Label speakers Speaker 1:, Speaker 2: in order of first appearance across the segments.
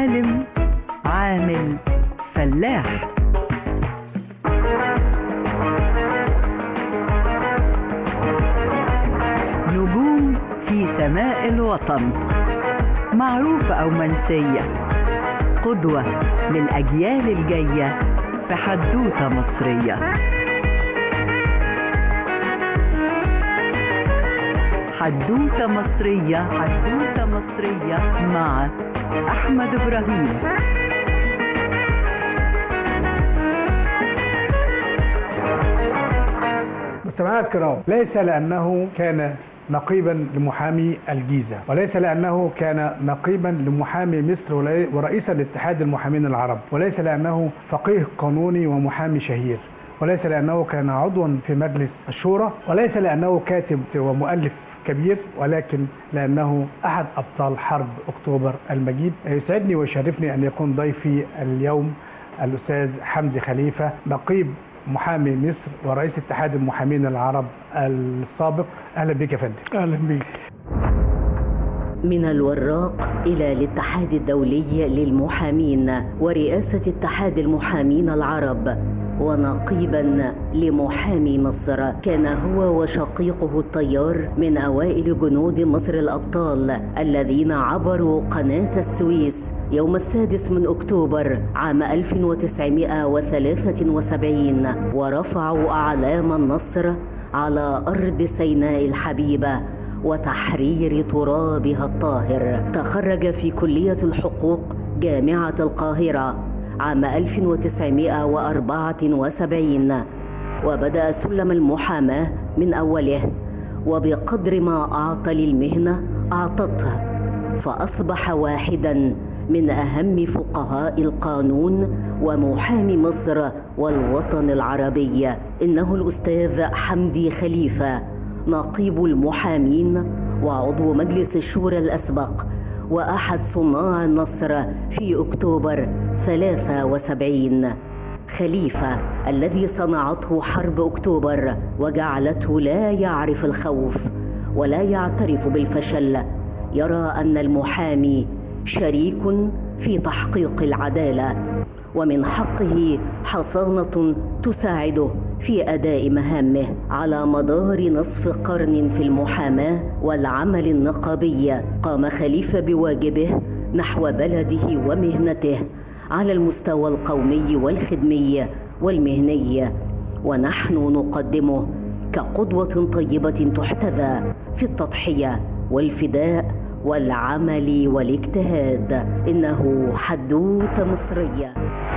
Speaker 1: عالم عامل فلاح نجوم في سماء الوطن معروفة أو منسية قدوة للأجيال الجاية في حدوتة مصرية حدوتة مصرية حدوتة مصرية مع أحمد إبراهيم
Speaker 2: مستمعينا الكرام ليس لأنه كان نقيبا لمحامي الجيزة وليس لأنه كان نقيبا لمحامي مصر ولي- ورئيسا لاتحاد المحامين العرب وليس لأنه فقيه قانوني ومحامي شهير وليس لأنه كان عضوا في مجلس الشورى وليس لأنه كاتب ومؤلف كبير ولكن لأنه أحد أبطال حرب أكتوبر المجيد يسعدني ويشرفني أن يكون ضيفي اليوم الأستاذ حمدي خليفة نقيب محامي مصر ورئيس اتحاد المحامين العرب السابق أهلا بك يا فندم
Speaker 3: اهلا بيك
Speaker 4: من الوراق إلى الاتحاد الدولي للمحامين ورئاسة اتحاد المحامين العرب ونقيبا لمحامي مصر كان هو وشقيقه الطيار من أوائل جنود مصر الأبطال الذين عبروا قناة السويس يوم السادس من أكتوبر عام 1973 ورفعوا أعلام النصر على أرض سيناء الحبيبة وتحرير ترابها الطاهر تخرج في كلية الحقوق جامعة القاهرة عام 1974 وبدأ سلم المحاماة من أوله وبقدر ما أعطى للمهنة أعطته فأصبح واحدا من أهم فقهاء القانون ومحامي مصر والوطن العربي إنه الأستاذ حمدي خليفة نقيب المحامين وعضو مجلس الشورى الأسبق وأحد صناع النصر في أكتوبر 73 خليفة الذي صنعته حرب أكتوبر وجعلته لا يعرف الخوف ولا يعترف بالفشل يرى أن المحامي شريك في تحقيق العدالة ومن حقه حصانة تساعده في أداء مهامه على مدار نصف قرن في المحاماة والعمل النقابي قام خليفة بواجبه نحو بلده ومهنته على المستوى القومي والخدمي والمهني ونحن نقدمه كقدوة طيبة تحتذى في التضحية والفداء والعمل والاجتهاد إنه حدوتة مصرية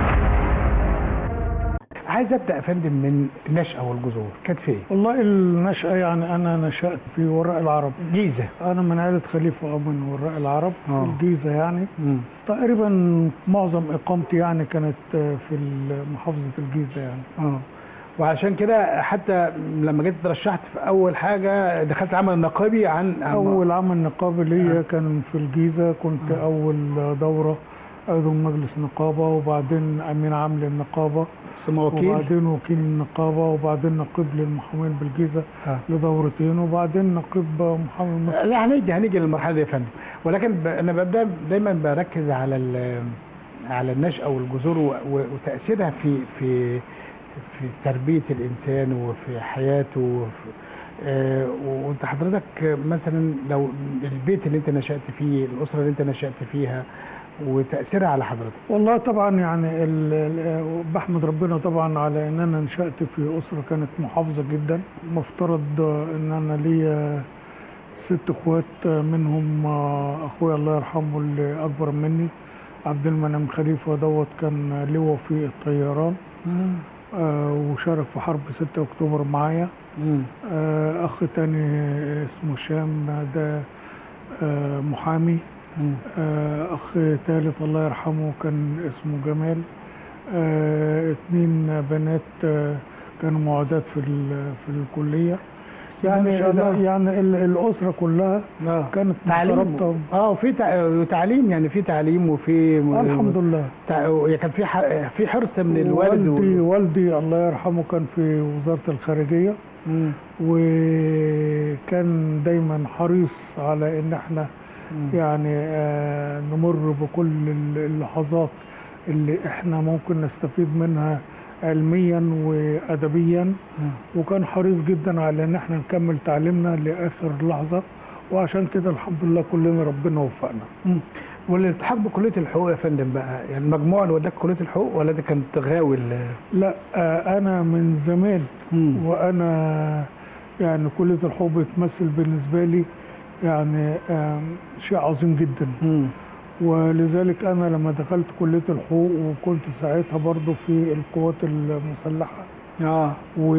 Speaker 2: عايز ابدا يا فندم من النشأة والجذور كانت في ايه؟
Speaker 3: والله النشأة يعني أنا نشأت في وراء العرب
Speaker 2: جيزة
Speaker 3: أنا من عائلة خليفة أو من وراء العرب في
Speaker 2: آه.
Speaker 3: الجيزة يعني
Speaker 2: مم.
Speaker 3: تقريبا معظم إقامتي يعني كانت في محافظة الجيزة يعني
Speaker 2: اه وعشان كده حتى لما جيت اترشحت في اول حاجه دخلت العمل النقابي عن عن-
Speaker 3: أول عمل نقابي ليا كان في الجيزة كنت أول دورة عضو مجلس نقابة وبعدين أمين عام للنقابة
Speaker 2: ثم وكيل
Speaker 3: وبعدين وكيل النقابة وبعدين نقيب للمحامين بالجيزة
Speaker 2: آه.
Speaker 3: لدورتين وبعدين نقيب محامي مصر
Speaker 2: لا هنيجي هنيجي للمرحله دي يا فندم ولكن ب... انا ببدا دايما بركز على ال... على النشأة والجذور و... و... وتأثيرها في في في تربية الإنسان وفي حياته وفي... آه وانت حضرتك مثلا لو البيت اللي انت نشأت فيه الأسرة اللي انت نشأت فيها وتأثيرها على حضرتك
Speaker 3: والله طبعا يعني ال- ال- بحمد ربنا طبعا على ان انا نشأت في اسره كانت محافظه جدا مفترض ان انا ليا ست اخوات منهم اخويا الله يرحمه اللي اكبر مني عبد المنعم خليفه دوت كان لواء في الطيران آه، وشارك في حرب 6 اكتوبر معايا
Speaker 2: مم.
Speaker 3: آه، اخ تاني اسمه هشام ده آه، محامي
Speaker 2: مم.
Speaker 3: آه، اخ ثالث الله يرحمه كان اسمه جمال آه، اتنين بنات آه، كانوا معيدات في ال- في الكليه يعني
Speaker 2: ما شاء الله.
Speaker 3: يعني ال- الاسره كلها
Speaker 2: اه
Speaker 3: كانت
Speaker 2: تعليم
Speaker 3: مترابطه
Speaker 2: اه في تع... تعليم يعني في تعليم وفي
Speaker 3: آه، الحمد لله
Speaker 2: تع... كان في ح... في حرص من الوالد
Speaker 3: والدي
Speaker 2: و...
Speaker 3: والدي الله يرحمه كان في وزاره الخارجيه
Speaker 2: مم.
Speaker 3: وكان دايما حريص على ان احنا يعني آه، نمر بكل ال- اللحظات اللي احنا ممكن نستفيد منها علميا وادبيا وكان حريص جدا على ان احنا نكمل تعليمنا لاخر لحظه وعشان كده الحمد لله كلنا ربنا وفقنا
Speaker 2: مم. والالتحاق بكليه الحقوق يا فندم بقى يعني المجموع اللي وداك كليه الحقوق ولا دي كانت غاوي ال-
Speaker 3: لا آه، انا من زمان
Speaker 2: مم.
Speaker 3: وانا يعني كليه الحقوق بتمثل بالنسبه لي يعني آم، شيء عظيم جدا
Speaker 2: مم.
Speaker 3: ولذلك انا لما دخلت كليه الحقوق وكنت ساعتها برضو في القوات المسلحه
Speaker 2: اه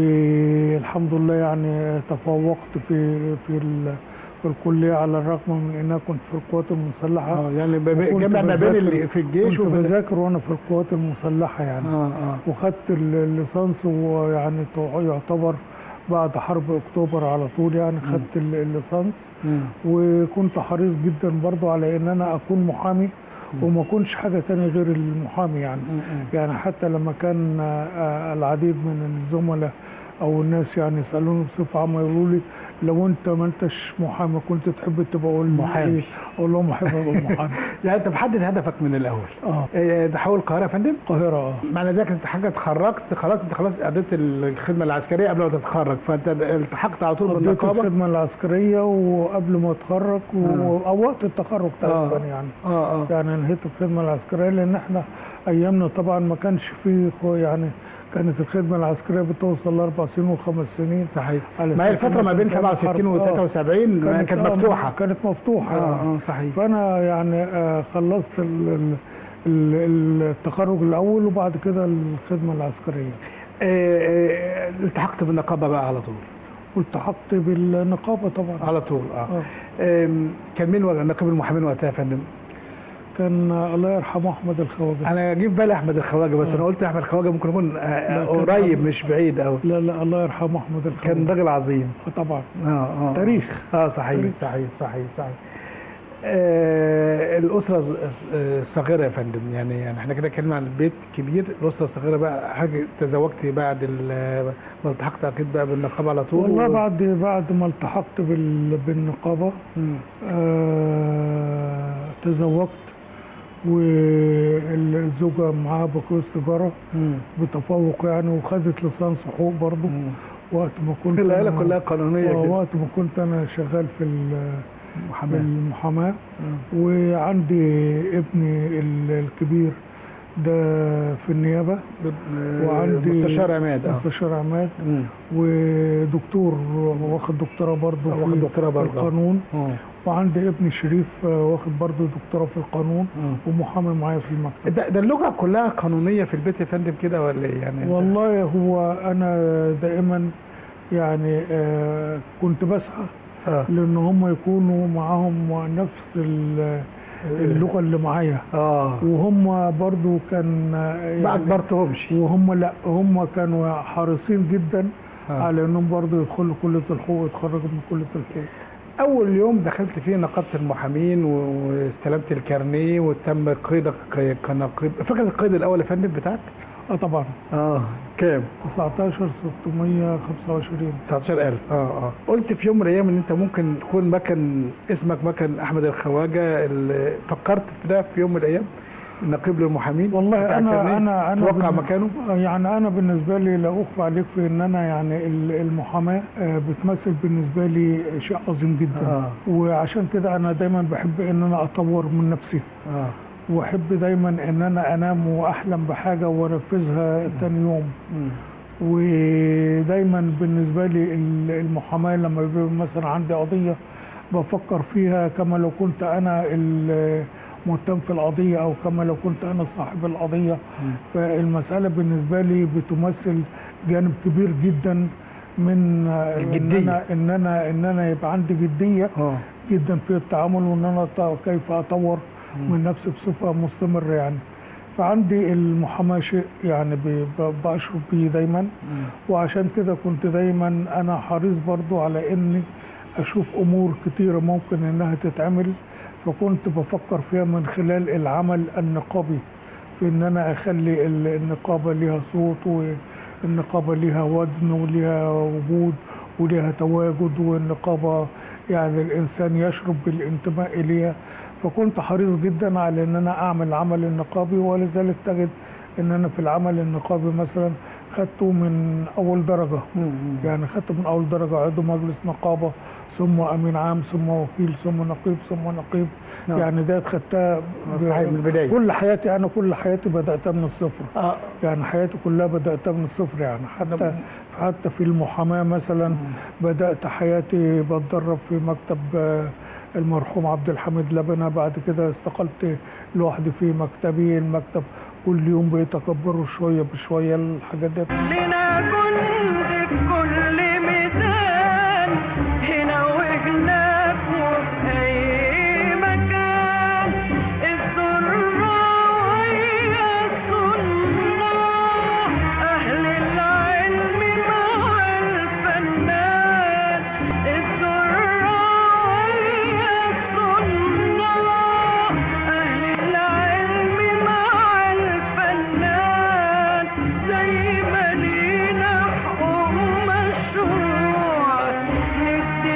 Speaker 3: والحمد لله يعني تفوقت في في ال- في الكليه على الرغم من ان انا كنت في القوات المسلحه
Speaker 2: اه يعني ب- ب-
Speaker 3: وكنت
Speaker 2: جمع ما بين
Speaker 3: بذاكر-
Speaker 2: اللي في الجيش
Speaker 3: كنت
Speaker 2: وفي
Speaker 3: بذاكر وانا في القوات المسلحه يعني
Speaker 2: اه اه
Speaker 3: وخدت ال- الليسانس ويعني تو- يعتبر بعد حرب اكتوبر على طول يعني خدت ال- الليسانس
Speaker 2: مم.
Speaker 3: وكنت حريص جدا برضو على ان انا اكون محامي وما اكونش حاجه تانية غير المحامي يعني
Speaker 2: مم.
Speaker 3: يعني حتى لما كان آه، العديد من الزملاء او الناس يعني يسالوني بصفه عامه يقولوا لي لو انت ما انتش محامي كنت تحب تبقى اقول
Speaker 2: محامي.
Speaker 3: إيه؟ اقول لهم احب ابقى محامي
Speaker 2: يعني انت محدد هدفك من الاول
Speaker 3: اه
Speaker 2: آه، تحول القاهره يا فندم
Speaker 3: القاهره اه
Speaker 2: معنى ذلك انت حاجه اتخرجت خلاص انت خلاص قضيت الخدمه العسكريه قبل ما تتخرج فانت التحقت على طول
Speaker 3: قضيت
Speaker 2: بالنقابه
Speaker 3: الخدمه العسكريه وقبل ما اتخرج و-
Speaker 2: آه.
Speaker 3: او وقت التخرج تقريبا
Speaker 2: آه.
Speaker 3: يعني
Speaker 2: اه اه
Speaker 3: يعني انهيت الخدمه العسكريه لان احنا ايامنا طبعا ما كانش فيه خو- يعني كانت الخدمه العسكريه بتوصل لاربع سنين وخمس سنين
Speaker 2: صحيح
Speaker 3: على
Speaker 2: ما هي
Speaker 3: أساس
Speaker 2: الفتره
Speaker 3: إن
Speaker 2: ما بين
Speaker 3: كان
Speaker 2: 67 و
Speaker 3: حرب- آه.
Speaker 2: 73 ما كانت
Speaker 3: آه،
Speaker 2: مفتوحه
Speaker 3: كانت مفتوحه يعني.
Speaker 2: اه اه صحيح
Speaker 3: فانا يعني آه، خلصت ال- ال- ال- التخرج الاول وبعد كده الخدمه العسكريه
Speaker 2: آه، آه، التحقت بالنقابه بقى على طول
Speaker 3: والتحقت بالنقابه طبعا
Speaker 2: على طول اه
Speaker 3: آه.
Speaker 2: آم، كان مين ولا نقيب المحامين وقتها يا فندم؟
Speaker 3: كان آه، الله يرحمه احمد الخواجه
Speaker 2: انا جه في بالي احمد الخواجه بس
Speaker 3: آه.
Speaker 2: انا قلت احمد الخواجه ممكن يكون آه،
Speaker 3: لا، كان
Speaker 2: قريب
Speaker 3: أحمد-
Speaker 2: مش بعيد قوي
Speaker 3: لا لا الله يرحمه احمد الخواجه
Speaker 2: كان راجل عظيم
Speaker 3: آه، طبعا
Speaker 2: اه اه
Speaker 3: تاريخ.
Speaker 2: اه صحيح
Speaker 3: تاريخ.
Speaker 2: صحيح صحيح صحيح آه الاسره ز- آه، الصغيره يا فندم يعني يعني احنا كده اتكلمنا عن البيت كبير الاسره الصغيره بقى حاجه تزوجتي بعد ال- ما التحقت اكيد بقى بالنقابه على طول
Speaker 3: والله
Speaker 2: و-
Speaker 3: بعد بعد ما التحقت بال- بالنقابه
Speaker 2: مم.
Speaker 3: آه تزوجت والزوجه معاها بكالوريوس تجاره
Speaker 2: مم.
Speaker 3: بتفوق يعني وخدت ليسانس حقوق برضه
Speaker 2: مم.
Speaker 3: وقت ما كنت
Speaker 2: العيله
Speaker 3: أنا-
Speaker 2: كلها قانونيه
Speaker 3: آه،
Speaker 2: كده
Speaker 3: وقت ما كنت انا شغال في ال- في
Speaker 2: محاماه
Speaker 3: المحاماه
Speaker 2: مم.
Speaker 3: وعندي ابني ال- الكبير ده في النيابه
Speaker 2: ب-
Speaker 3: وعندي
Speaker 2: مستشار عماد اه
Speaker 3: مستشار عماد
Speaker 2: مم.
Speaker 3: ودكتور واخد دكتوراه برضه
Speaker 2: واخد
Speaker 3: في
Speaker 2: دكتوراه برضه.
Speaker 3: القانون
Speaker 2: مم.
Speaker 3: وعندي ابني شريف آه، واخد برضه دكتوراه في القانون
Speaker 2: مم.
Speaker 3: ومحامي معايا في المكتب
Speaker 2: ده, ده اللغه كلها قانونيه في البيت يا فندم كده ولا ايه يعني
Speaker 3: والله هو انا دائما يعني آه، كنت بسعى
Speaker 2: اه
Speaker 3: لان هم يكونوا معاهم نفس ال- اللغه اللي معايا
Speaker 2: اه
Speaker 3: وهم برضو كان
Speaker 2: ما
Speaker 3: يعني
Speaker 2: اجبرتهمش
Speaker 3: وهم لا هم كانوا حريصين جدا
Speaker 2: آه.
Speaker 3: على انهم برضو يدخلوا كليه الحقوق ويتخرجوا من كليه الحقوق
Speaker 2: اول يوم دخلت فيه نقابه المحامين و- واستلمت الكارنيه وتم قيدك ك- كنقيب فاكر القيد الاول يا فندم بتاعك؟
Speaker 3: اه طبعا
Speaker 2: اه كام؟
Speaker 3: 19 625
Speaker 2: 19000 اه اه قلت في يوم من الايام ان انت ممكن تكون مكان اسمك مكان احمد الخواجه اللي فكرت في ده في يوم من الايام نقيب للمحامين
Speaker 3: والله
Speaker 2: بتاع
Speaker 3: انا
Speaker 2: الكارنيه؟
Speaker 3: انا انا
Speaker 2: توقع
Speaker 3: بن-
Speaker 2: مكانه؟
Speaker 3: يعني انا بالنسبه لي لا اخفى عليك في ان انا يعني ال- المحاماه آه، بتمثل بالنسبه لي شيء عظيم جدا
Speaker 2: آه.
Speaker 3: وعشان كده انا دايما بحب ان انا اطور من نفسي
Speaker 2: اه
Speaker 3: واحب دايما ان انا انام واحلم بحاجه وانفذها تاني يوم
Speaker 2: مم.
Speaker 3: ودايما بالنسبه لي ال- المحاماه لما يبقى مثلا عندي قضيه بفكر فيها كما لو كنت انا المهتم في القضيه او كما لو كنت انا صاحب القضيه فالمساله بالنسبه لي بتمثل جانب كبير جدا من
Speaker 2: الجدية.
Speaker 3: ان انا ان انا ان انا يبقى عندي جديه
Speaker 2: اه
Speaker 3: جدا في التعامل وان انا أط- كيف اطور من نفسي بصفه مستمره يعني فعندي المحاماه شيء يعني ب- ب- بشرب بيه دايما وعشان كده كنت دايما انا حريص برضو على اني اشوف امور كتيره ممكن انها تتعمل فكنت بفكر فيها من خلال العمل النقابي في ان انا اخلي ال- النقابه ليها صوت والنقابه ليها وزن وليها وجود وليها تواجد والنقابه يعني الانسان يشرب بالانتماء اليها فكنت حريص جدا على ان انا اعمل العمل النقابي ولذلك تجد ان انا في العمل النقابي مثلا خدته من اول درجه يعني خدته من اول درجه عضو مجلس نقابه ثم امين عام ثم وكيل ثم نقيب ثم نقيب
Speaker 2: نعم.
Speaker 3: يعني ده خدتها ب-
Speaker 2: صحيح، من البداية.
Speaker 3: كل حياتي انا كل حياتي بداتها من الصفر
Speaker 2: اه
Speaker 3: يعني حياتي كلها بداتها من الصفر يعني حتى حتى في المحاماه مثلا بدات حياتي بتدرب في مكتب آه، المرحوم عبد الحميد لبنه بعد كده استقلت لوحدي في مكتبي المكتب كل يوم بيتكبروا شويه بشويه الحاجات دي
Speaker 5: لنا جند في كل ميدان هنا وهناك وفي أي مكان الزراعية السنة أهل العلم مع الفنان الزراعية السنة أهل العلم مع الفنان زي ما لينا حقوق مشروع ندي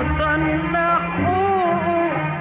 Speaker 5: وطننا حقوقه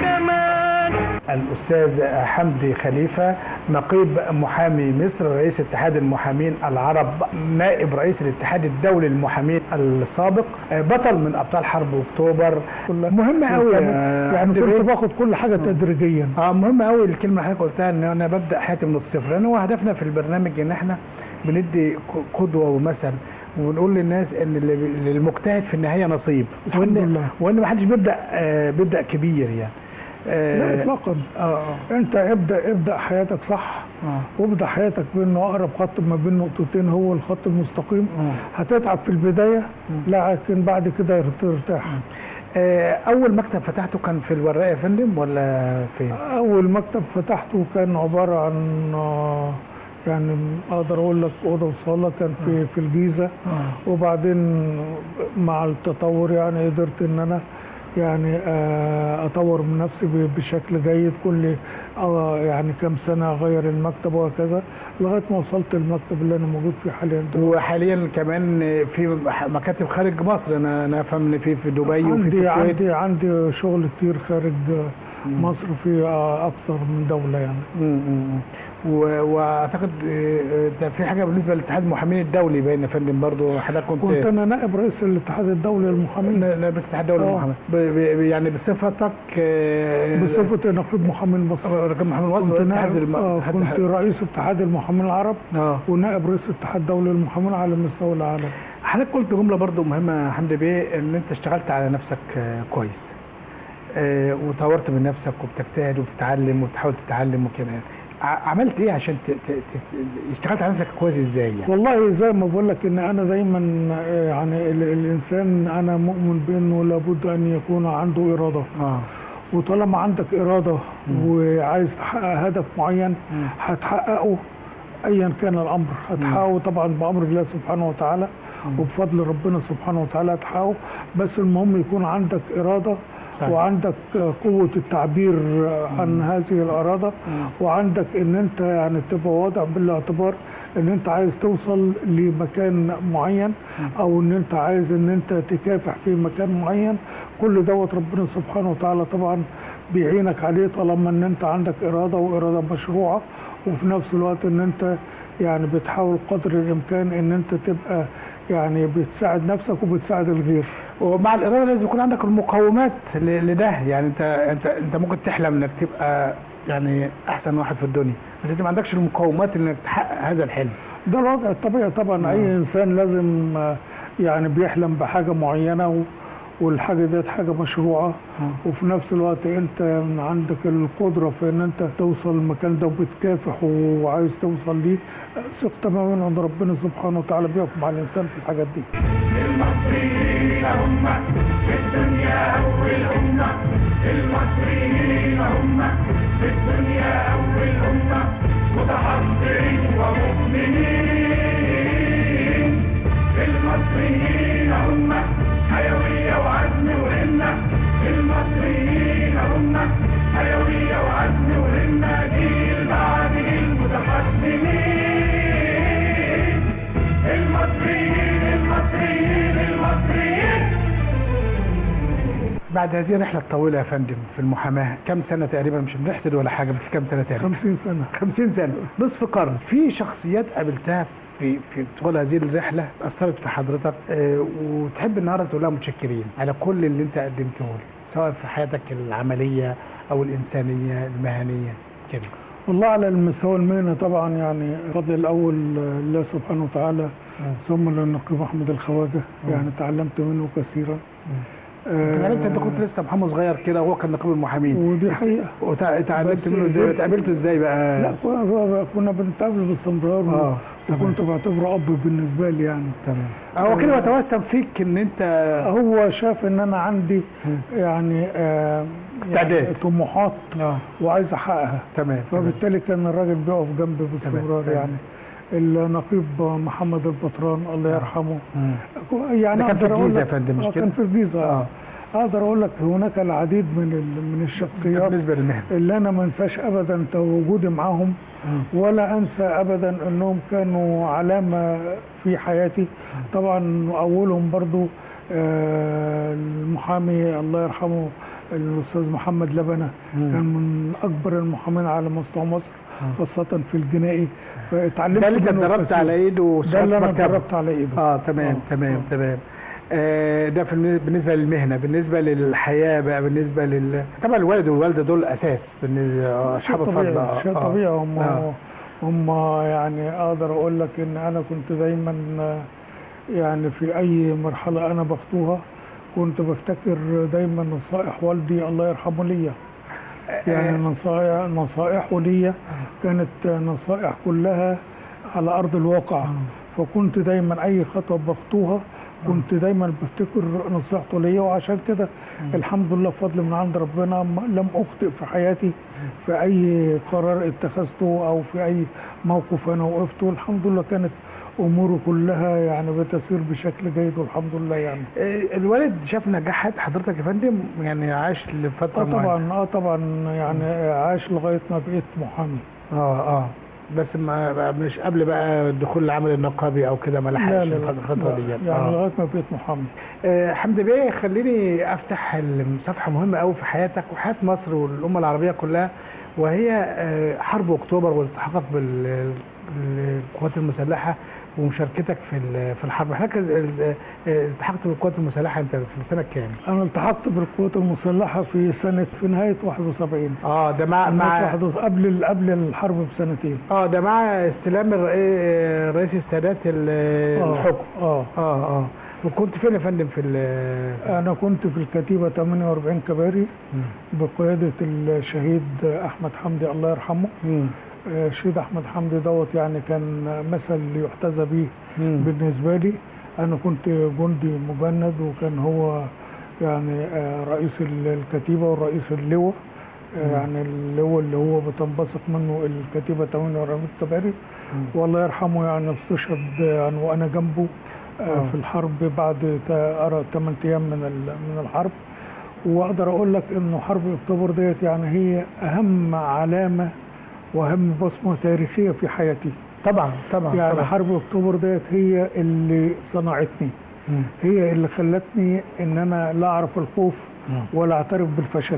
Speaker 5: كمان
Speaker 2: الاستاذ حمدي خليفه نقيب محامي مصر رئيس اتحاد المحامين العرب نائب رئيس الاتحاد الدولي للمحامين السابق آه، بطل من ابطال حرب اكتوبر
Speaker 3: كلها
Speaker 2: مهم قوي
Speaker 3: يعني, يعني كنت باخد كل حاجه تدريجيا
Speaker 2: اه مهم قوي الكلمه اللي حضرتك قلتها ان انا ببدا حياتي من الصفر لان هو هدفنا في البرنامج ان احنا بندي ق- قدوه ومثل وبنقول للناس ان اللي- للمجتهد في النهايه نصيب
Speaker 3: الحمد
Speaker 2: وان
Speaker 3: لله.
Speaker 2: وان ما حدش بيبدا آه بيبدا كبير يعني آه
Speaker 3: لا اطلاقا
Speaker 2: اه اه
Speaker 3: انت ابدا ابدا حياتك صح
Speaker 2: آه.
Speaker 3: وابدا حياتك بانه اقرب خط ما بين نقطتين هو الخط المستقيم هتتعب في البدايه لكن بعد كده ترتاح
Speaker 2: آه، اول مكتب فتحته كان في الوراق يا فندم ولا فين
Speaker 3: اول مكتب فتحته كان عباره عن آه، يعني اقدر اقول لك اوضه وصاله كان في في الجيزه وبعدين مع التطور يعني قدرت ان انا يعني آه، اطور من نفسي ب- بشكل جيد كل آه، يعني كم سنه اغير المكتب وهكذا لغايه ما وصلت المكتب اللي انا موجود فيه حاليا دلوقتي.
Speaker 2: وحاليا كمان في مكاتب خارج مصر انا انا افهم ان في في دبي وفي
Speaker 3: عندي
Speaker 2: في الكويت
Speaker 3: عندي عندي شغل كتير خارج مصر في آه، اكثر من دوله يعني
Speaker 2: مم، مم. و- واعتقد آه، ده في حاجه بالنسبه للاتحاد المحامين الدولي باين يا فندم برضه حضرتك كنت
Speaker 3: كنت انا نائب رئيس الاتحاد الدولي للمحامين
Speaker 2: نائب رئيس الاتحاد الدولي
Speaker 3: آه.
Speaker 2: للمحامين ب- ب- يعني بصفتك آه،
Speaker 3: بصفه نقيب محامين مصر
Speaker 2: رقم محمد مصر
Speaker 3: كنت
Speaker 2: رئيس اتحاد
Speaker 3: نائب
Speaker 2: الم-
Speaker 3: آه
Speaker 2: اتحاد-
Speaker 3: كنت رئيس اتحاد المحامين العرب
Speaker 2: اه
Speaker 3: ونائب رئيس الاتحاد الدولي للمحامين على مستوى العالم
Speaker 2: حضرتك قلت جمله برضو مهمه يا حمدي بيه ان انت اشتغلت على نفسك آه، كويس آه، وطورت من نفسك وبتجتهد وبتتعلم وبتحاول تتعلم وكده يعني ع- عملت ايه عشان ت... ت... ت... ت- اشتغلت على نفسك كويس ازاي يعني
Speaker 3: والله زي ما بقول لك ان انا دايما آه، يعني ال- الانسان انا مؤمن بانه لابد ان يكون عنده اراده
Speaker 2: اه
Speaker 3: وطالما عندك اراده وعايز تحقق هدف معين هتحققه ايا كان الامر هتحققه طبعا بامر الله سبحانه وتعالى وبفضل ربنا سبحانه وتعالى هتحققه بس المهم يكون عندك اراده
Speaker 2: صحيح.
Speaker 3: وعندك قوة التعبير عن هذه الإرادة وعندك إن أنت يعني تبقى واضع بالاعتبار إن أنت عايز توصل لمكان معين أو إن أنت عايز إن أنت تكافح في مكان معين كل دوت ربنا سبحانه وتعالى طبعا بيعينك عليه طالما إن أنت عندك إرادة وإرادة مشروعة وفي نفس الوقت إن أنت يعني بتحاول قدر الإمكان إن أنت تبقى يعني بتساعد نفسك وبتساعد الغير
Speaker 2: ومع الاراده لازم يكون عندك المقومات ل- لده يعني انت انت انت ممكن تحلم انك تبقى يعني احسن واحد في الدنيا بس انت ما عندكش المقومات انك تحقق هذا الحلم
Speaker 3: ده الوضع الطبيعي طبعا اي انسان لازم آه، يعني بيحلم بحاجه معينه و- والحاجه ديت حاجه مشروعه وفي نفس الوقت انت عندك القدره في ان انت توصل المكان ده وبتكافح وعايز توصل ليه آه، ثق تماما ان ربنا سبحانه وتعالى بيقف مع الانسان في الحاجات دي
Speaker 6: المصريين هم في الدنيا أول أمة المصريين هم في الدنيا أول أمة متحضرين ومؤمنين المصريين هم حيوية وعزم وهمة المصريين هم حيوية وعزم وهمة جيل بعد جيل متقدمين المصريين المصريين المصريين
Speaker 2: بعد هذه الرحله الطويله يا فندم في المحاماه كم سنه تقريبا مش بنحسد ولا حاجه بس كم سنه تقريبا
Speaker 3: 50 سنه
Speaker 2: 50 سنه نصف قرن في شخصيات قابلتها في في طول هذه الرحله اثرت في حضرتك آه، وتحب النهارده تقول لها متشكرين على كل اللي انت قدمته لي سواء في حياتك العمليه او الانسانيه المهنيه كده
Speaker 3: والله على المستوى المهني طبعا يعني فضل الاول لله سبحانه وتعالى ثم للنقيب احمد الخواجه يعني تعلمت منه كثيرا
Speaker 2: انت عرفت انت كنت لسه محمد صغير كده وهو كان نقيب المحامين
Speaker 3: ودي حقيقه
Speaker 2: وتعلمت
Speaker 3: بس
Speaker 2: منه ازاي
Speaker 3: زرت-
Speaker 2: اتقابلته ازاي بقى
Speaker 3: لا كنا- كنا بنتقابل باستمرار
Speaker 2: آه،
Speaker 3: وكنت بعتبره اب بالنسبه لي يعني
Speaker 2: تمام هو كده بتوسم فيك ان انت
Speaker 3: هو شاف ان انا عندي يعني آه
Speaker 2: استعداد.
Speaker 3: يعني طموحات
Speaker 2: اه
Speaker 3: وعايز احققها
Speaker 2: تمام تمام.
Speaker 3: فبالتالي كان الراجل بيقف جنبي باستمرار
Speaker 2: تمام.
Speaker 3: يعني النقيب محمد البطران الله يرحمه
Speaker 2: مم.
Speaker 3: يعني
Speaker 2: ده كان في
Speaker 3: أقدر أقول
Speaker 2: الجيزة
Speaker 3: لك-
Speaker 2: يا فندم، مش
Speaker 3: آه،
Speaker 2: كده؟
Speaker 3: كان في الجيزه
Speaker 2: اه
Speaker 3: اه اقدر اقول لك هناك العديد من ال- من الشخصيات
Speaker 2: بالنسبه للمهنه
Speaker 3: اللي انا ما انساش ابدا تواجدي معاهم ولا انسى ابدا انهم كانوا علامه في حياتي طبعا اولهم برضو آه، المحامي الله يرحمه الاستاذ محمد لبنه كان من اكبر المحامين على مستوى مصر خاصه في الجنائي فاتعلمت
Speaker 2: ده اللي انت
Speaker 3: منه
Speaker 2: اتدربت
Speaker 3: كثير.
Speaker 2: على ايده
Speaker 3: ده
Speaker 2: واشتغلت
Speaker 3: اللي
Speaker 2: في
Speaker 3: انا
Speaker 2: مكتبه
Speaker 3: اتدربت على ايده
Speaker 2: اه تمام
Speaker 3: آه،
Speaker 2: تمام
Speaker 3: آه.
Speaker 2: تمام آه ده في الن- بالنسبه للمهنه بالنسبه للحياه بقى بالنسبه لل طبعا الوالد والوالده دول اساس بالنسبه آه، اصحاب
Speaker 3: شيء
Speaker 2: الفضل
Speaker 3: طبيعي
Speaker 2: آه،
Speaker 3: شيء
Speaker 2: آه.
Speaker 3: طبيعي هم
Speaker 2: آه.
Speaker 3: هم يعني اقدر اقول لك ان انا كنت دايما يعني في اي مرحله انا بخطوها كنت بفتكر دايما نصائح والدي الله يرحمه ليا يعني نصائح نصائحه ليا كانت نصائح كلها على ارض الواقع فكنت دايما اي خطوه بخطوها كنت دايما بفتكر نصيحته ليا وعشان كده الحمد لله فضل من عند ربنا ما- لم اخطئ في حياتي في اي قرار اتخذته او في اي موقف انا وقفته الحمد لله كانت اموره كلها يعني بتسير بشكل جيد والحمد لله يعني
Speaker 2: آه، الوالد شاف نجاحات حضرتك يا فندم يعني عاش لفتره
Speaker 3: اه
Speaker 2: معينة.
Speaker 3: طبعا اه طبعا يعني عاش لغايه ما بقيت محامي
Speaker 2: اه اه بس ما بقى مش قبل بقى دخول العمل النقابي او كده ما
Speaker 3: لا
Speaker 2: لحقش
Speaker 3: لا لا
Speaker 2: الفتره
Speaker 3: لا،
Speaker 2: دي
Speaker 3: يعني
Speaker 2: آه.
Speaker 3: لغايه ما بقيت محامي
Speaker 2: آه، حمدي بيه خليني افتح صفحه مهمه قوي في حياتك وحياه مصر والامه العربيه كلها وهي آه، حرب اكتوبر والتحاقك بال- بالقوات المسلحه ومشاركتك في ال- في الحرب حضرتك ال- ال- آه، التحقت بالقوات المسلحه انت في سنه كام؟
Speaker 3: انا التحقت بالقوات المسلحه في سنه في نهايه 71
Speaker 2: اه ده مع
Speaker 3: نهاية
Speaker 2: مع
Speaker 3: 71 قبل ال- قبل الحرب بسنتين
Speaker 2: اه ده مع استلام الرئي- رئيس السادات ال-
Speaker 3: آه،
Speaker 2: الحكم
Speaker 3: اه
Speaker 2: اه اه وكنت فين يا فندم في ال-
Speaker 3: انا كنت في الكتيبه 48 كباري بقياده الشهيد احمد حمدي الله يرحمه
Speaker 2: مم.
Speaker 3: آه، الشهيد احمد حمدي دوت يعني كان مثل يحتذى به
Speaker 2: مم.
Speaker 3: بالنسبه لي انا كنت جندي مجند وكان هو يعني آه، رئيس ال- الكتيبه ورئيس اللواء آه، يعني اللواء اللي هو بتنبثق منه الكتيبه 48 كباري والله يرحمه يعني استشهد يعني وانا جنبه آه، في الحرب بعد تا- أرى 8 ايام من ال- من الحرب واقدر اقول لك انه حرب اكتوبر ديت يعني هي اهم علامه واهم بصمه تاريخيه في حياتي
Speaker 2: طبعا طبعا
Speaker 3: يعني
Speaker 2: طبعا.
Speaker 3: حرب اكتوبر ديت هي اللي صنعتني
Speaker 2: مم.
Speaker 3: هي اللي خلتني ان انا لا اعرف الخوف ولا اعترف بالفشل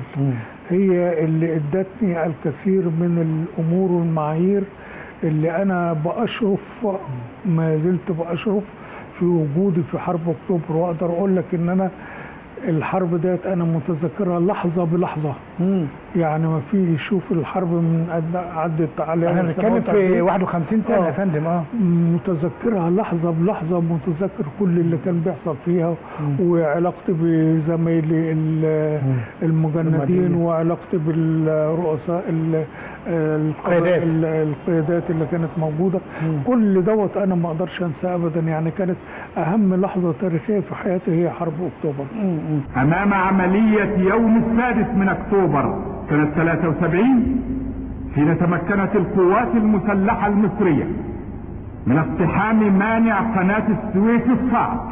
Speaker 3: هي اللي ادتني الكثير من الامور والمعايير اللي انا باشرف ما زلت باشرف في وجودي في حرب اكتوبر واقدر اقول لك ان انا الحرب ديت انا متذكرها لحظه بلحظه
Speaker 2: مم.
Speaker 3: يعني ما في يشوف الحرب من قد- عدت عليها
Speaker 2: احنا بنتكلم
Speaker 3: سنوات قد
Speaker 2: في
Speaker 3: إيه.
Speaker 2: 51 سنه
Speaker 3: آه.
Speaker 2: يا فندم اه
Speaker 3: متذكرها لحظة بلحظة متذكر كل اللي كان بيحصل فيها وعلاقتي بزمايلي ال- المجندين
Speaker 2: المجندين.
Speaker 3: وعلاقتي بالرؤساء ال-
Speaker 2: قيادات.
Speaker 3: ال- القيادات اللي كانت موجودة كل دوت أنا ما أقدرش أنساه أبدا يعني كانت أهم لحظة تاريخية في حياتي هي حرب أكتوبر
Speaker 6: أمام عملية يوم السادس من أكتوبر سنة 73 حين تمكنت القوات المسلحة المصرية من اقتحام مانع قناة السويس الصعب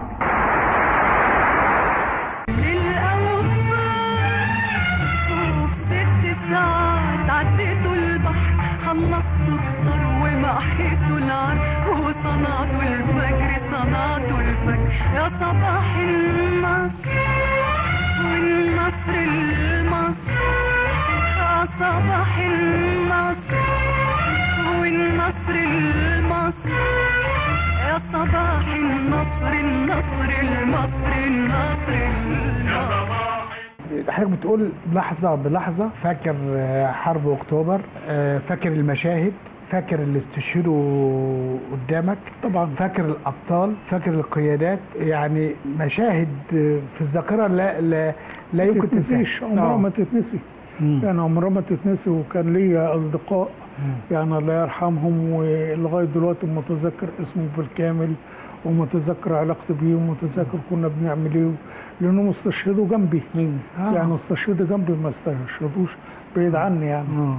Speaker 5: للأوفاء وفي ست ساعات عديتوا البحر خلصتوا الطر ومحيتوا العر وصنعتوا الفجر صنعتوا الفجر يا صباح النصر والنصر صباح النصر النصر المصري النصر النصر
Speaker 2: حضرتك بتقول لحظة بلحظة فاكر آه، حرب أكتوبر آه، فاكر المشاهد فاكر اللي استشهدوا قدامك
Speaker 3: طبعا
Speaker 2: فاكر الأبطال فاكر القيادات يعني مشاهد آه، في الذاكرة لا لا, لا يمكن
Speaker 3: تتنسيش
Speaker 2: تنساها
Speaker 3: عمرها
Speaker 2: آه.
Speaker 3: ما تتنسي
Speaker 2: مم.
Speaker 3: يعني عمرها ما تتنسي وكان ليا اصدقاء يعني الله يرحمهم ولغايه دلوقتي متذكر اسمه بالكامل ومتذكر علاقتي بيه ومتذكر كنا بنعمل ايه لانهم استشهدوا جنبي
Speaker 2: مم. آه.
Speaker 3: يعني استشهدوا جنبي ما استشهدوش بعيد عني يعني
Speaker 2: آه.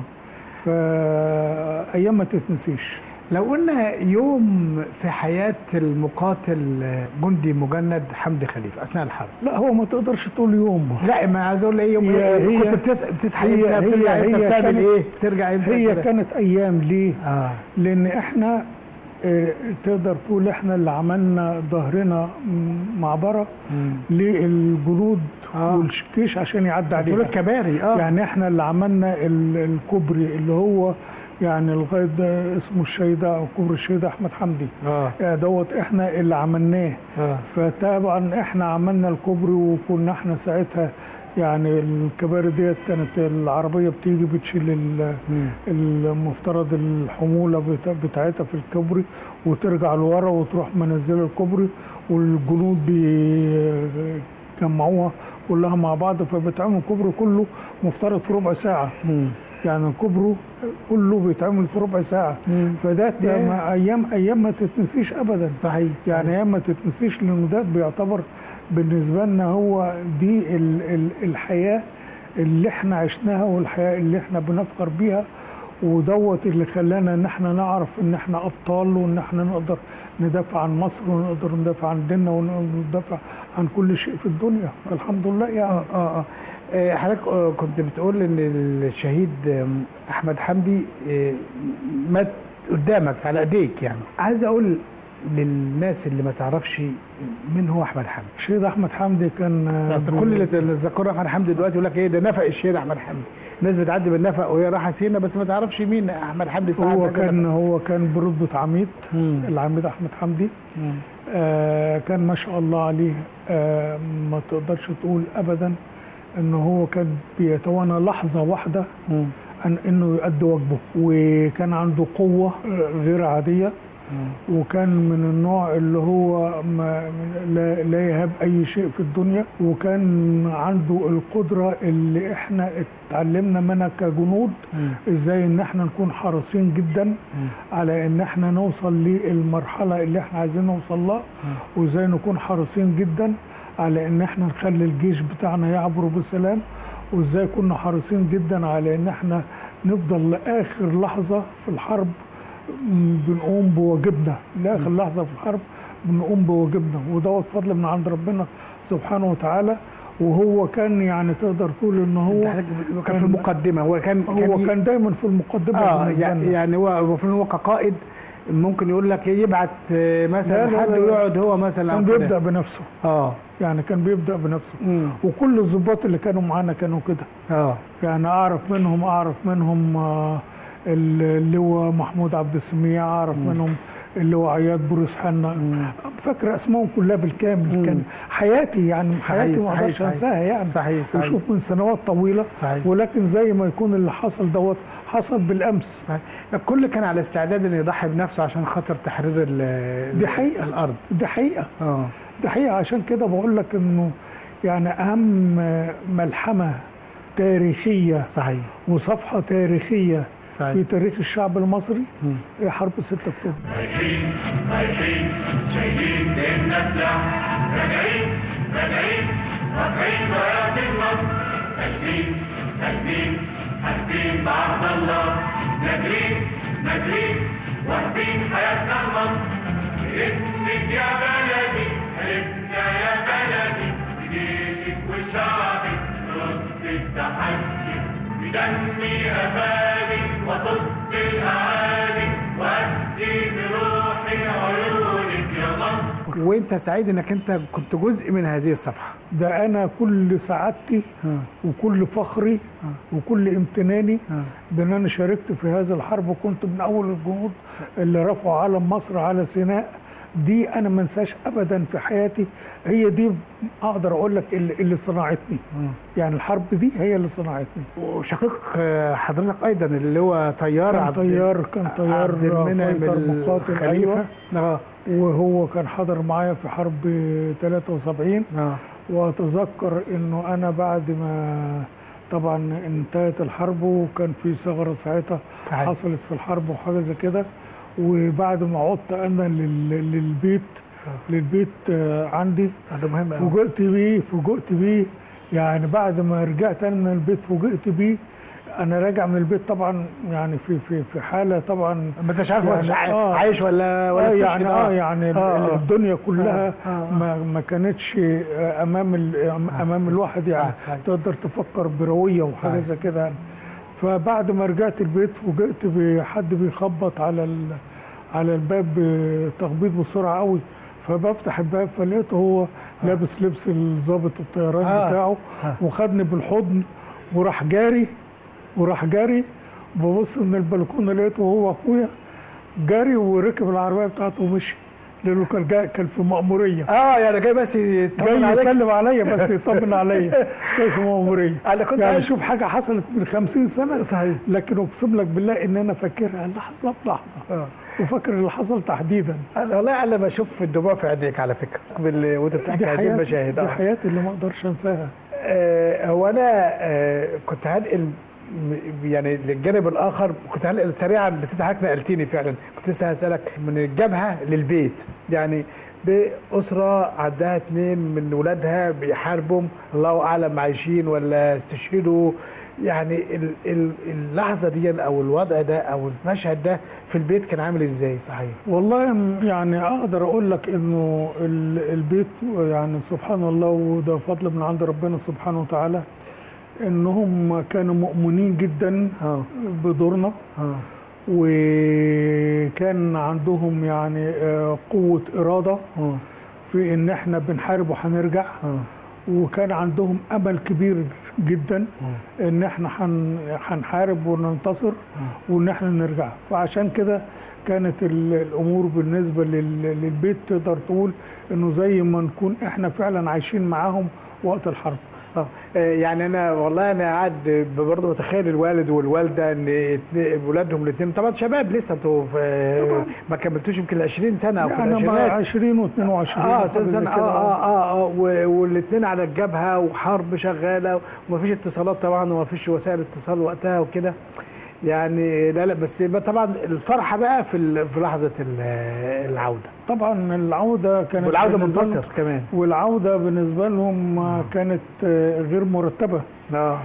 Speaker 3: فايام ما تتنسيش
Speaker 2: لو قلنا يوم في حياة المقاتل آه، جندي مجند حمدي خليفة أثناء الحرب
Speaker 3: لا هو ما تقدرش تقول يوم
Speaker 2: لا ما عايز اقول ايه يوم
Speaker 3: هي-
Speaker 2: إيه؟
Speaker 3: هي-
Speaker 2: كنت بتص- بتصحى
Speaker 3: هي-
Speaker 2: امتى بترجع
Speaker 3: هي-
Speaker 2: امتى
Speaker 3: هي
Speaker 2: بتعمل
Speaker 3: كانت-
Speaker 2: ايه بترجع امتى
Speaker 3: هي
Speaker 2: كده؟
Speaker 3: كانت ايام ليه
Speaker 2: اه
Speaker 3: لان احنا آه، تقدر تقول احنا اللي عملنا ظهرنا م- معبره
Speaker 2: مم.
Speaker 3: للجنود
Speaker 2: آه.
Speaker 3: والجيش عشان يعدي
Speaker 2: بتقول
Speaker 3: عليها
Speaker 2: الكباري اه
Speaker 3: يعني احنا اللي عملنا ال- الكوبري اللي هو يعني لغايه ده اسمه الشهيده او كوبري الشهيده احمد حمدي
Speaker 2: اه
Speaker 3: آه، دوت احنا اللي عملناه
Speaker 2: اه
Speaker 3: فطبعا احنا عملنا الكوبري وكنا احنا ساعتها يعني الكباري ديت كانت العربيه بتيجي بتشيل ال-
Speaker 2: مم.
Speaker 3: المفترض الحموله بتا- بتاعتها في الكوبري وترجع لورا وتروح منزله الكوبري والجنود بيجمعوها كلها مع بعض فبيتعمل الكوبري كله مفترض في ربع ساعه
Speaker 2: مم.
Speaker 3: يعني الكوبري كله بيتعمل في ربع ساعه
Speaker 2: مم.
Speaker 3: فده
Speaker 2: ياه.
Speaker 3: ما- ايام ايام ما تتنسيش ابدا
Speaker 2: صحيح
Speaker 3: يعني ايام ما تتنسيش لانه ده بيعتبر بالنسبه لنا هو دي ال ال الحياه اللي احنا عشناها والحياه اللي احنا بنفخر بيها ودوت اللي خلانا ان احنا نعرف ان احنا ابطال وان احنا نقدر ندافع عن مصر ونقدر ندافع عن ديننا وندافع عن كل شيء في الدنيا فالحمد لله يعني
Speaker 2: اه اه اه آه، حضرتك آه، كنت بتقول ان الشهيد آم، احمد حمدي آه، مات قدامك على ايديك يعني عايز اقول للناس اللي ما تعرفش مين هو احمد حمدي
Speaker 3: الشهيد احمد حمدي كان
Speaker 2: اصل كل اللي تذكره احمد حمدي دلوقتي يقول لك ايه ده نفق الشهيد احمد حمدي الناس بتعدي بالنفق وهي رايحه سينا بس ما تعرفش مين احمد حمدي صاحب
Speaker 3: هو
Speaker 2: هذا
Speaker 3: كان
Speaker 2: النفق.
Speaker 3: هو كان برتبه عميد
Speaker 2: مم.
Speaker 3: العميد احمد حمدي
Speaker 2: مم.
Speaker 3: آه كان ما شاء الله عليه آه ما تقدرش تقول ابدا ان هو كان بيتوانى لحظه واحده
Speaker 2: مم.
Speaker 3: عن انه يؤدي واجبه وكان عنده قوه آه، غير عاديه وكان من النوع اللي هو ما لا, لا يهاب اي شيء في الدنيا وكان عنده القدره اللي احنا اتعلمنا منها كجنود ازاي ان احنا نكون حريصين جدا على ان احنا نوصل للمرحله اللي احنا عايزين نوصل لها وازاي نكون حريصين جدا على ان احنا نخلي الجيش بتاعنا يعبر بسلام وازاي كنا حريصين جدا على ان احنا نفضل لاخر لحظه في الحرب م، بنقوم بواجبنا لاخر لحظه في الحرب بنقوم بواجبنا ودوت فضل من عند ربنا سبحانه وتعالى وهو كان يعني تقدر تقول ان هو
Speaker 2: انت حضرتك كان في المقدمه هو كان
Speaker 3: هو كان دايما في المقدمه
Speaker 2: اه
Speaker 3: بالنسبة
Speaker 2: يعني,
Speaker 3: لنا.
Speaker 2: يعني هو المفروض هو كقائد ممكن يقول لك يبعت آه، مثلا
Speaker 3: لا، لا،
Speaker 2: حد
Speaker 3: لا، لا.
Speaker 2: ويقعد هو مثلا
Speaker 3: كان
Speaker 2: أو كده.
Speaker 3: بيبدا بنفسه
Speaker 2: اه
Speaker 3: يعني كان بيبدا بنفسه
Speaker 2: مم.
Speaker 3: وكل الضباط اللي كانوا معانا كانوا كده
Speaker 2: اه
Speaker 3: يعني اعرف منهم اعرف منهم آه، اللواء محمود عبد السميع اعرف منهم اللواء عياد بوريس حنا فاكر اسمائهم كلها بالكامل كان حياتي يعني حياتي ما
Speaker 2: صحيح،
Speaker 3: اقدرش
Speaker 2: صحيح.
Speaker 3: انساها يعني
Speaker 2: صحيح، صحيح.
Speaker 3: وشوف من سنوات طويله
Speaker 2: صحيح.
Speaker 3: ولكن زي ما يكون اللي حصل دوت حصل بالامس
Speaker 2: صحيح. الكل كان على استعداد انه يضحي بنفسه عشان خاطر تحرير ال-
Speaker 3: دي حقيقه
Speaker 2: الارض
Speaker 3: دي حقيقه
Speaker 2: اه
Speaker 3: دي حقيقه عشان كده بقول لك انه يعني اهم ملحمه تاريخيه
Speaker 2: صحيح
Speaker 3: وصفحه تاريخيه
Speaker 2: صحيح.
Speaker 3: في تاريخ الشعب المصري
Speaker 2: مم.
Speaker 3: هي حرب 6 اكتوبر
Speaker 7: رايحين رايحين شايلين ديننا سلاح راجعين راجعين رافعين رايات النصر سالمين سالمين حاربين بعهد الله ناجرين ناجرين واهبين حياتنا لمصر باسمك يا بلدي حلفنا يا بلدي بجيشك وشعبك نرد التحدي بدمي أماني وصد الأعادي وأدي بروحي عيونك يا مصر
Speaker 2: وانت سعيد انك انت كنت جزء من هذه الصفحه
Speaker 3: ده انا كل سعادتي
Speaker 2: آه.
Speaker 3: وكل فخري وكل امتناني
Speaker 2: آه.
Speaker 3: بان انا شاركت في هذه الحرب وكنت من اول الجنود اللي رفعوا علم مصر على سيناء دي انا ما انساش ابدا في حياتي هي دي اقدر اقول لك اللي, اللي صنعتني يعني الحرب دي هي اللي صنعتني
Speaker 2: وشقيق آه، حضرتك ايضا اللي هو طيار
Speaker 3: كان
Speaker 2: عبد
Speaker 3: طيار كان طيار
Speaker 2: عبد المنعم
Speaker 3: فايتر مقاتل
Speaker 2: الخليفة.
Speaker 3: ايوه
Speaker 2: اه
Speaker 3: وهو كان حاضر معايا في حرب 73
Speaker 2: اه
Speaker 3: واتذكر انه انا بعد ما طبعا انتهت الحرب وكان في ثغره ساعتها
Speaker 2: صحيح.
Speaker 3: حصلت في الحرب وحاجه زي كده وبعد ما عدت انا لل- للبيت للبيت آه، عندي
Speaker 2: ده مهم قوي
Speaker 3: فوجئت بيه فوجئت بيه يعني بعد ما رجعت انا من البيت فوجئت بيه انا راجع من البيت طبعا يعني في في في حاله طبعا
Speaker 2: ما انتش عارف
Speaker 3: يعني
Speaker 2: يعني
Speaker 3: آه.
Speaker 2: عايش ولا ولا
Speaker 3: آه
Speaker 2: استشهد.
Speaker 3: يعني اه يعني ال-
Speaker 2: آه، آه.
Speaker 3: الدنيا كلها
Speaker 2: آه، آه.
Speaker 3: ما ما كانتش آه، امام ال- امام الواحد يعني
Speaker 2: صحيح، صحيح.
Speaker 3: تقدر تفكر برويه وحاجه
Speaker 2: صحيح.
Speaker 3: زي كده يعني فبعد ما رجعت البيت فوجئت بحد بيخبط على ال- على الباب تخبيط بسرعه قوي فبفتح الباب فلقيته هو لابس لبس الضابط الطيران
Speaker 2: آه.
Speaker 3: بتاعه
Speaker 2: آه.
Speaker 3: وخدني بالحضن وراح جاري وراح جاري ببص من البلكونه لقيته هو اخويا جاري وركب العربيه بتاعته ومشي لانه كان جاي كان في مأمورية
Speaker 2: اه يعني جاي بس يطمن
Speaker 3: جاي
Speaker 2: عليك
Speaker 3: يسلم عليا بس يطمن عليا جاي في مأمورية
Speaker 2: انا كنت
Speaker 3: يعني
Speaker 2: عايز
Speaker 3: شوف حاجة حصلت من خمسين سنة
Speaker 2: صحيح.
Speaker 3: لكن أقسم لك بالله إن أنا فاكرها لحظة بلحظة
Speaker 2: آه.
Speaker 3: وفاكر اللي حصل تحديدا
Speaker 2: انا والله انا بشوف الدموع في عينيك على فكره بال... وانت بتحكي
Speaker 3: دي
Speaker 2: هذه
Speaker 3: حياتي
Speaker 2: المشاهد
Speaker 3: دي
Speaker 2: آه.
Speaker 3: حياتي اللي ما أقدرش أنساها
Speaker 2: آه، هو انا آه، كنت هنقل م- يعني للجانب الاخر كنت هنقل سريعا بس انت حضرتك نقلتني فعلا كنت لسه هسالك من الجبهه للبيت يعني بأسرة عندها اتنين من ولادها بيحاربوا الله أعلم عايشين ولا استشهدوا يعني ال- ال- اللحظة دي أو الوضع ده أو المشهد ده في البيت كان عامل إزاي صحيح؟
Speaker 3: والله م- يعني اقدر اقول لك انه ال- البيت يعني سبحان الله وده فضل من عند ربنا سبحانه وتعالى انهم كانوا مؤمنين جدا
Speaker 2: اه
Speaker 3: بدورنا
Speaker 2: اه
Speaker 3: وكان عندهم يعني آه، قوة إرادة
Speaker 2: اه
Speaker 3: في إن إحنا بنحارب وهنرجع
Speaker 2: اه
Speaker 3: وكان عندهم أمل كبير جدا إن إحنا هن- هنحارب وننتصر وإن إحنا نرجع فعشان كده كانت ال- الأمور بالنسبة لل- للبيت تقدر تقول إنه زي ما نكون إحنا فعلا عايشين معاهم وقت الحرب
Speaker 2: اه آه، يعني انا والله انا قاعد برضه بتخيل الوالد والوالده ان اتنين- ولادهم الاثنين طبعا شباب لسه انتوا في ما كملتوش يمكن ال 20 سنه او في
Speaker 3: يعني مع
Speaker 2: العشرينات
Speaker 3: 20 و22
Speaker 2: اه سنة اه اه اه, آه والاثنين على الجبهه وحرب شغاله ومفيش اتصالات طبعا ومفيش وسائل اتصال وقتها وكده يعني لا لا بس يبقى طبعا الفرحه بقى في ال- في لحظه ال- العوده
Speaker 3: طبعا العودة كانت
Speaker 2: والعوده
Speaker 3: بالنسبة لهم-
Speaker 2: منتصر كمان
Speaker 3: والعودة بالنسبة لهم كانت آه، غير مرتبة
Speaker 2: اه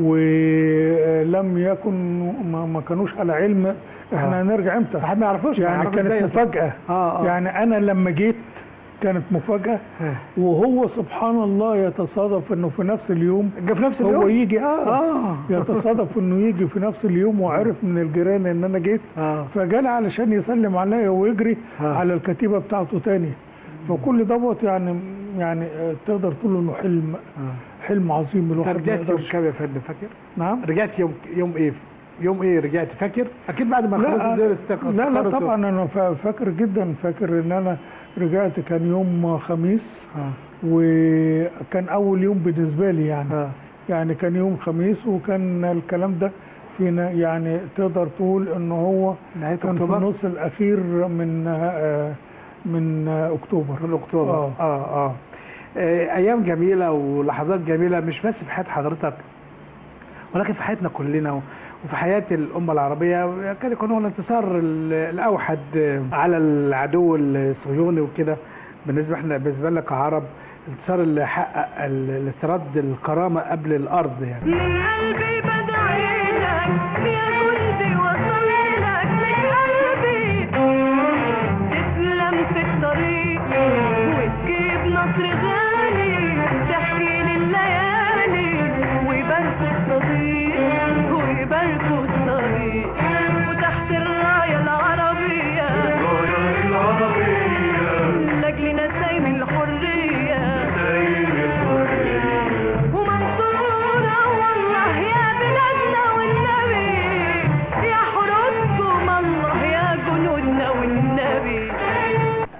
Speaker 3: ولم يكن ما ما كانوش على علم احنا
Speaker 2: آه.
Speaker 3: هنرجع امتى
Speaker 2: صحيح ما يعرفوش ما
Speaker 3: يعني
Speaker 2: يعرفوش
Speaker 3: كانت
Speaker 2: إزاي أصلاً.
Speaker 3: مفاجأة
Speaker 2: آه، آه.
Speaker 3: يعني انا لما جيت كانت مفاجأة
Speaker 2: آه.
Speaker 3: وهو سبحان الله يتصادف انه في نفس اليوم
Speaker 2: جه في نفس اليوم
Speaker 3: هو يجي اه,
Speaker 2: آه.
Speaker 3: يتصادف انه يجي في نفس اليوم وعرف من الجيران ان انا جيت
Speaker 2: آه.
Speaker 3: فجالي علشان يسلم عليا ويجري
Speaker 2: آه.
Speaker 3: على الكتيبه بتاعته تاني فكل دوت يعني يعني آه، تقدر تقول انه حلم حلم عظيم
Speaker 2: انت
Speaker 3: الواحد ما
Speaker 2: رجعت يوم
Speaker 3: يقدرش
Speaker 2: كام يا فندم فاكر؟
Speaker 3: نعم
Speaker 2: رجعت يوم يوم ايه؟ يوم ايه رجعت فاكر؟ اكيد بعد ما خلصت الدول استق-
Speaker 3: لا لا
Speaker 2: استقرت و-
Speaker 3: طبعا انا فا- فاكر جدا فاكر ان انا رجعت كان يوم خميس
Speaker 2: اه
Speaker 3: وكان اول يوم بالنسبه لي يعني
Speaker 2: اه
Speaker 3: يعني كان يوم خميس وكان الكلام ده فينا يعني تقدر تقول ان هو
Speaker 2: نهاية
Speaker 3: كان في
Speaker 2: أكتوبر؟
Speaker 3: النص الاخير من آه، من آه، اكتوبر
Speaker 2: من اكتوبر
Speaker 3: آه.
Speaker 2: اه اه, آه ايام جميله ولحظات جميله مش بس في حياه حضرتك ولكن في حياتنا كلنا و- وفي حياه الامه العربيه كان يكون هو الانتصار ال- الاوحد آه، على العدو الصهيوني وكده بالنسبه احنا بالنسبه لنا كعرب الانتصار اللي حقق ال- الاستيراد الكرامه قبل الارض يعني
Speaker 5: من قلبي بدعي لك يا جندي وصل لك من قلبي تسلم في الطريق وتجيب نصر غالي تحكي لليالي ويباركوا الصديق ويباركوا الصديق وتحت الراية العربية لاجل نسايم الحرية ومنصورة والله يا بلادنا والنبي يا حرسكم الله يا جنودنا والنبي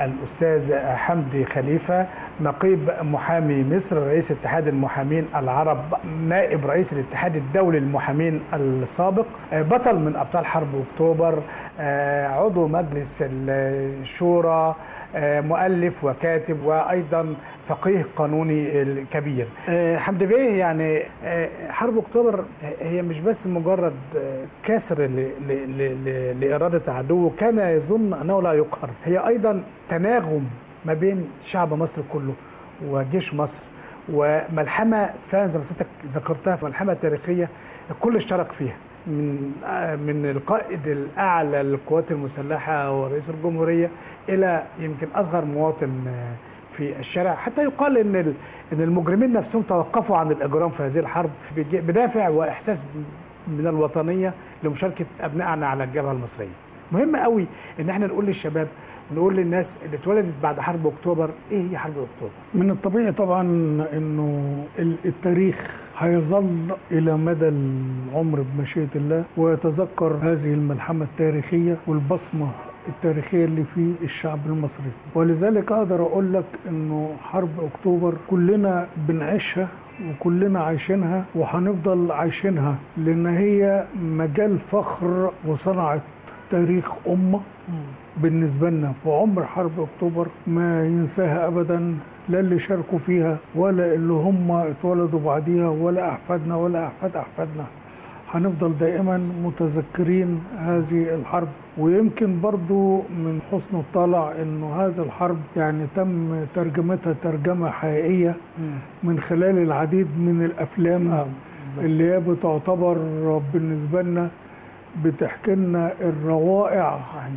Speaker 2: الاستاذ حمدي خليفه نقيب محامي مصر رئيس اتحاد المحامين العرب نائب رئيس الاتحاد الدولي للمحامين السابق آه، بطل من ابطال حرب اكتوبر آه، عضو مجلس الشورى آه، مؤلف وكاتب وايضا فقيه قانوني الكبير آه، حمدي بيه يعني آه، حرب اكتوبر هي مش بس مجرد آه، كسر ل- ل- ل- ل- لاراده عدوه كان يظن انه لا يقهر هي ايضا تناغم ما بين شعب مصر كله وجيش مصر وملحمه فعلا زي ما سيادتك ذكرتها ملحمه تاريخيه الكل اشترك فيها من آه، من القائد الاعلى للقوات المسلحه ورئيس الجمهوريه الى يمكن اصغر مواطن آه، في الشارع حتى يقال ان ال- ان المجرمين نفسهم توقفوا عن الاجرام في هذه الحرب بج- بدافع واحساس من الوطنيه لمشاركه ابنائنا على الجبهه المصريه. مهم قوي ان احنا نقول للشباب نقول للناس اللي اتولدت بعد حرب اكتوبر ايه هي حرب اكتوبر؟
Speaker 3: من الطبيعي طبعا انه ال- التاريخ هيظل الى مدى العمر بمشيئه الله ويتذكر هذه الملحمه التاريخيه والبصمه التاريخيه اللي في الشعب المصري ولذلك اقدر اقول لك انه حرب اكتوبر كلنا بنعيشها وكلنا عايشينها وهنفضل عايشينها لان هي مجال فخر وصنعت تاريخ امه بالنسبة لنا وعمر حرب أكتوبر ما ينساها أبدا لا اللي شاركوا فيها ولا اللي هم اتولدوا بعديها ولا أحفادنا ولا أحفاد أحفادنا هنفضل دائما متذكرين هذه الحرب ويمكن برضو من حسن الطالع انه هذه الحرب يعني تم ترجمتها ترجمة حقيقية من خلال العديد من الافلام
Speaker 2: آه، بالظبط.
Speaker 3: اللي هي بتعتبر بالنسبة لنا بتحكي لنا الروائع
Speaker 2: صحيح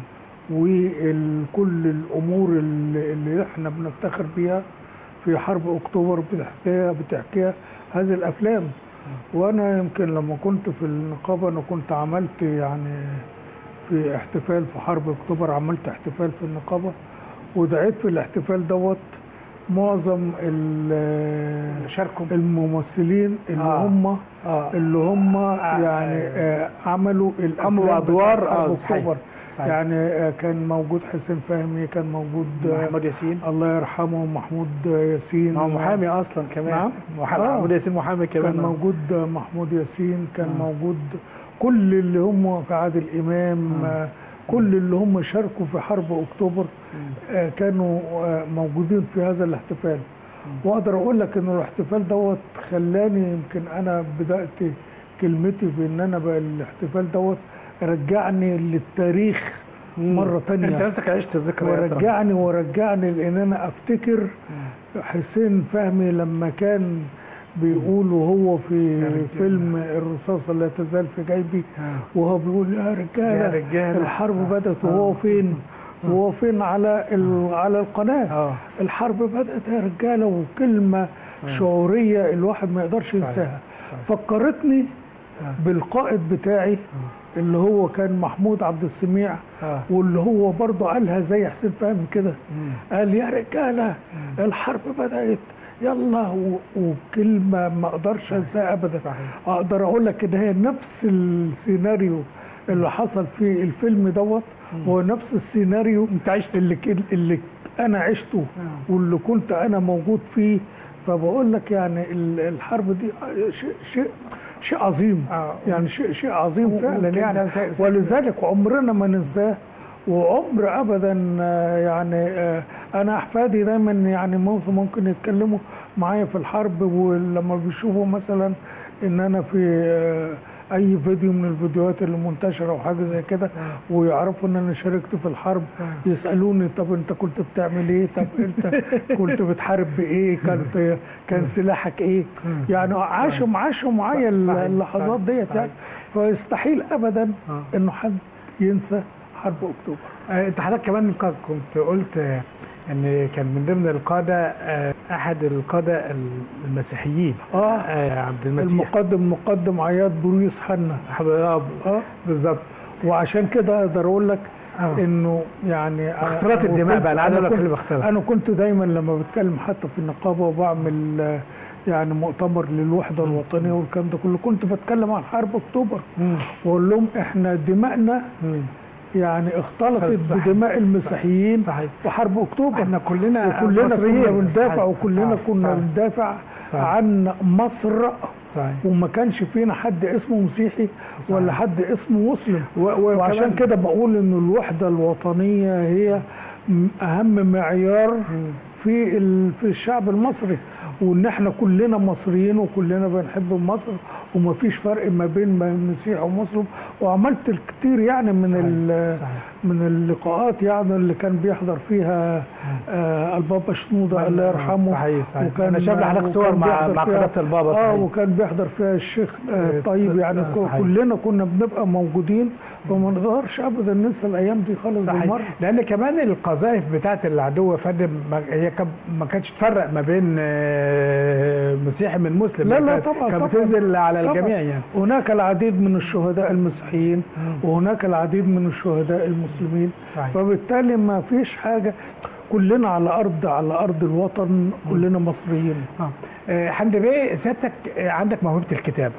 Speaker 3: وكل الامور اللي, اللي احنا بنفتخر بيها في حرب اكتوبر بتحكيها بتحكيها هذه الافلام وانا يمكن لما كنت في النقابه انا كنت عملت يعني في احتفال في حرب اكتوبر عملت احتفال في النقابه ودعيت في الاحتفال دوت معظم ال-
Speaker 2: شاركوا
Speaker 3: الممثلين اللي
Speaker 2: آه.
Speaker 3: هم
Speaker 2: اه
Speaker 3: اللي هم يعني آه عملوا الافلام
Speaker 2: قاموا بأدوار،
Speaker 3: بتاعت حرب
Speaker 2: آه، صحيح.
Speaker 3: اكتوبر
Speaker 2: صحيح.
Speaker 3: يعني آه، كان موجود حسين فهمي كان موجود آه،
Speaker 2: محمود ياسين
Speaker 3: الله يرحمه محمود ياسين
Speaker 2: ما هو محامي اصلا كمان
Speaker 3: نعم.
Speaker 2: محامي
Speaker 3: آه.
Speaker 2: محمود ياسين محامي كمان
Speaker 3: كان موجود آه، محمود ياسين كان موجود كل اللي هم في عادل امام آه، كل اللي هم شاركوا في حرب اكتوبر آه، كانوا آه، موجودين في هذا الاحتفال واقدر اقول لك انه الاحتفال دوت خلاني يمكن انا بدات كلمتي بان انا بقى الاحتفال دوت رجعني للتاريخ مره
Speaker 2: انت
Speaker 3: تانية
Speaker 2: نفسك عشت الذكريات
Speaker 3: ورجعني ورجعني لان انا افتكر حسين فهمي لما كان بيقول وهو في
Speaker 2: رجالة.
Speaker 3: فيلم الرصاصه لا تزال في جيبي وهو بيقول يا رجاله
Speaker 2: يا رجالة.
Speaker 3: الحرب بدات وهو فين وهو فين على ال- على القناه
Speaker 2: اه
Speaker 3: الحرب بدات يا رجاله وكلمه شعوريه الواحد ما يقدرش ينساها فكرتني بالقائد بتاعي اللي هو كان محمود عبد السميع
Speaker 2: آه.
Speaker 3: واللي هو برضه قالها زي حسين فهمي كده قال يا رجاله الحرب بدات يلا و- وكلمه ما اقدرش انساها ابدا
Speaker 2: صحيح.
Speaker 3: اقدر اقول لك ان هي نفس السيناريو اللي حصل في الفيلم دوت هو نفس السيناريو
Speaker 2: انت عشت
Speaker 3: اللي ك- اللي انا عشته واللي كنت انا موجود فيه فبقول لك يعني ال- الحرب دي شيء شيء شيء عظيم
Speaker 2: آه.
Speaker 3: يعني شيء شيء عظيم فعلا
Speaker 2: وكان
Speaker 3: يعني
Speaker 2: ده زي- زي-
Speaker 3: ولذلك عمرنا ما ننساه وعمر ابدا آه، يعني آه، انا احفادي دايما يعني ممكن ممكن يتكلموا معايا في الحرب ولما بيشوفوا مثلا ان انا في آه، اي فيديو من الفيديوهات اللي منتشره او حاجه زي كده ويعرفوا ان انا شاركت في الحرب يسالوني طب انت كنت بتعمل ايه طب انت كنت بتحارب بايه كانت كان سلاحك ايه يعني عاشوا عاشوا معايا
Speaker 2: صحيح،
Speaker 3: اللحظات
Speaker 2: صحيح،
Speaker 3: ديت
Speaker 2: صحيح.
Speaker 3: يعني فيستحيل ابدا
Speaker 2: آه.
Speaker 3: انه حد ينسى حرب اكتوبر
Speaker 2: آه، انت حضرتك كمان ك- كنت قلت آه، ان كان من ضمن القاده آه، احد القاده المسيحيين
Speaker 3: اه
Speaker 2: آه، عبد المسيح
Speaker 3: المقدم مقدم عياد برويس حنا
Speaker 2: حب- آه،
Speaker 3: اه
Speaker 2: بالظبط
Speaker 3: وعشان كده اقدر اقول لك
Speaker 2: آه.
Speaker 3: انه يعني
Speaker 2: اختلاط
Speaker 3: أنا
Speaker 2: الدماء
Speaker 3: كنت-
Speaker 2: بقى، أنا عايز أقول لك
Speaker 3: كنت-
Speaker 2: كلمة اختلاط.
Speaker 3: انا كنت دايما لما بتكلم حتى في النقابه وبعمل آه، يعني مؤتمر للوحده الوطنيه والكلام ده كله كنت بتكلم عن حرب اكتوبر
Speaker 2: مم.
Speaker 3: واقول لهم احنا دماءنا
Speaker 2: مم.
Speaker 3: يعني اختلطت
Speaker 2: صحيح.
Speaker 3: بدماء المسيحيين
Speaker 2: صحيح.
Speaker 3: في حرب اكتوبر
Speaker 2: احنا كلنا
Speaker 3: وكلنا
Speaker 2: مصريين.
Speaker 3: كنا بندافع
Speaker 2: صحيح.
Speaker 3: وكلنا
Speaker 2: صحيح.
Speaker 3: كنا
Speaker 2: صحيح.
Speaker 3: بندافع
Speaker 2: صحيح.
Speaker 3: عن مصر
Speaker 2: صحيح
Speaker 3: وما كانش فينا حد اسمه مسيحي
Speaker 2: صحيح.
Speaker 3: ولا حد اسمه مسلم
Speaker 2: و- وكمان-
Speaker 3: وعشان كده بقول ان الوحده الوطنيه هي م- اهم معيار في ال- في الشعب المصري وان احنا كلنا مصريين وكلنا بنحب مصر وما فيش فرق ما بين م- مسيحي ومسلم وعملت الكثير يعني من ال-
Speaker 2: صحيح.
Speaker 3: من اللقاءات يعني اللي كان بيحضر فيها آه البابا شنوده الله يرحمه
Speaker 2: صحيح، صحيح. أنا شايف لحضرتك صور
Speaker 3: وكان
Speaker 2: مع-
Speaker 3: بيحضر
Speaker 2: مع
Speaker 3: فيها-
Speaker 2: قداسة البابا،
Speaker 3: اه
Speaker 2: صحيح.
Speaker 3: وكان بيحضر فيها الشيخ آه طيب يعني
Speaker 2: آه،
Speaker 3: ك-
Speaker 2: صحيح.
Speaker 3: كلنا كنا بنبقى موجودين فما نقدرش ابدا ننسى الايام دي خالص بالمره
Speaker 2: صحيح لان كمان القذائف بتاعت العدو يا فندم ما- هي كان- ما كانتش تفرق ما بين آه، مسيحي من مسلم
Speaker 3: لا
Speaker 2: يعني
Speaker 3: لا
Speaker 2: كانت-
Speaker 3: طبعا
Speaker 2: كانت
Speaker 3: طبعا
Speaker 2: بتنزل على
Speaker 3: طبعا.
Speaker 2: الجميع يعني
Speaker 3: هناك العديد من الشهداء المسيحيين وهناك العديد من الشهداء المسلمين
Speaker 2: صحيح.
Speaker 3: فبالتالي ما فيش حاجه كلنا على ارض على ارض الوطن كلنا مصريين
Speaker 2: آه. آه، حمدي بيه سيادتك آه، عندك موهبه الكتابه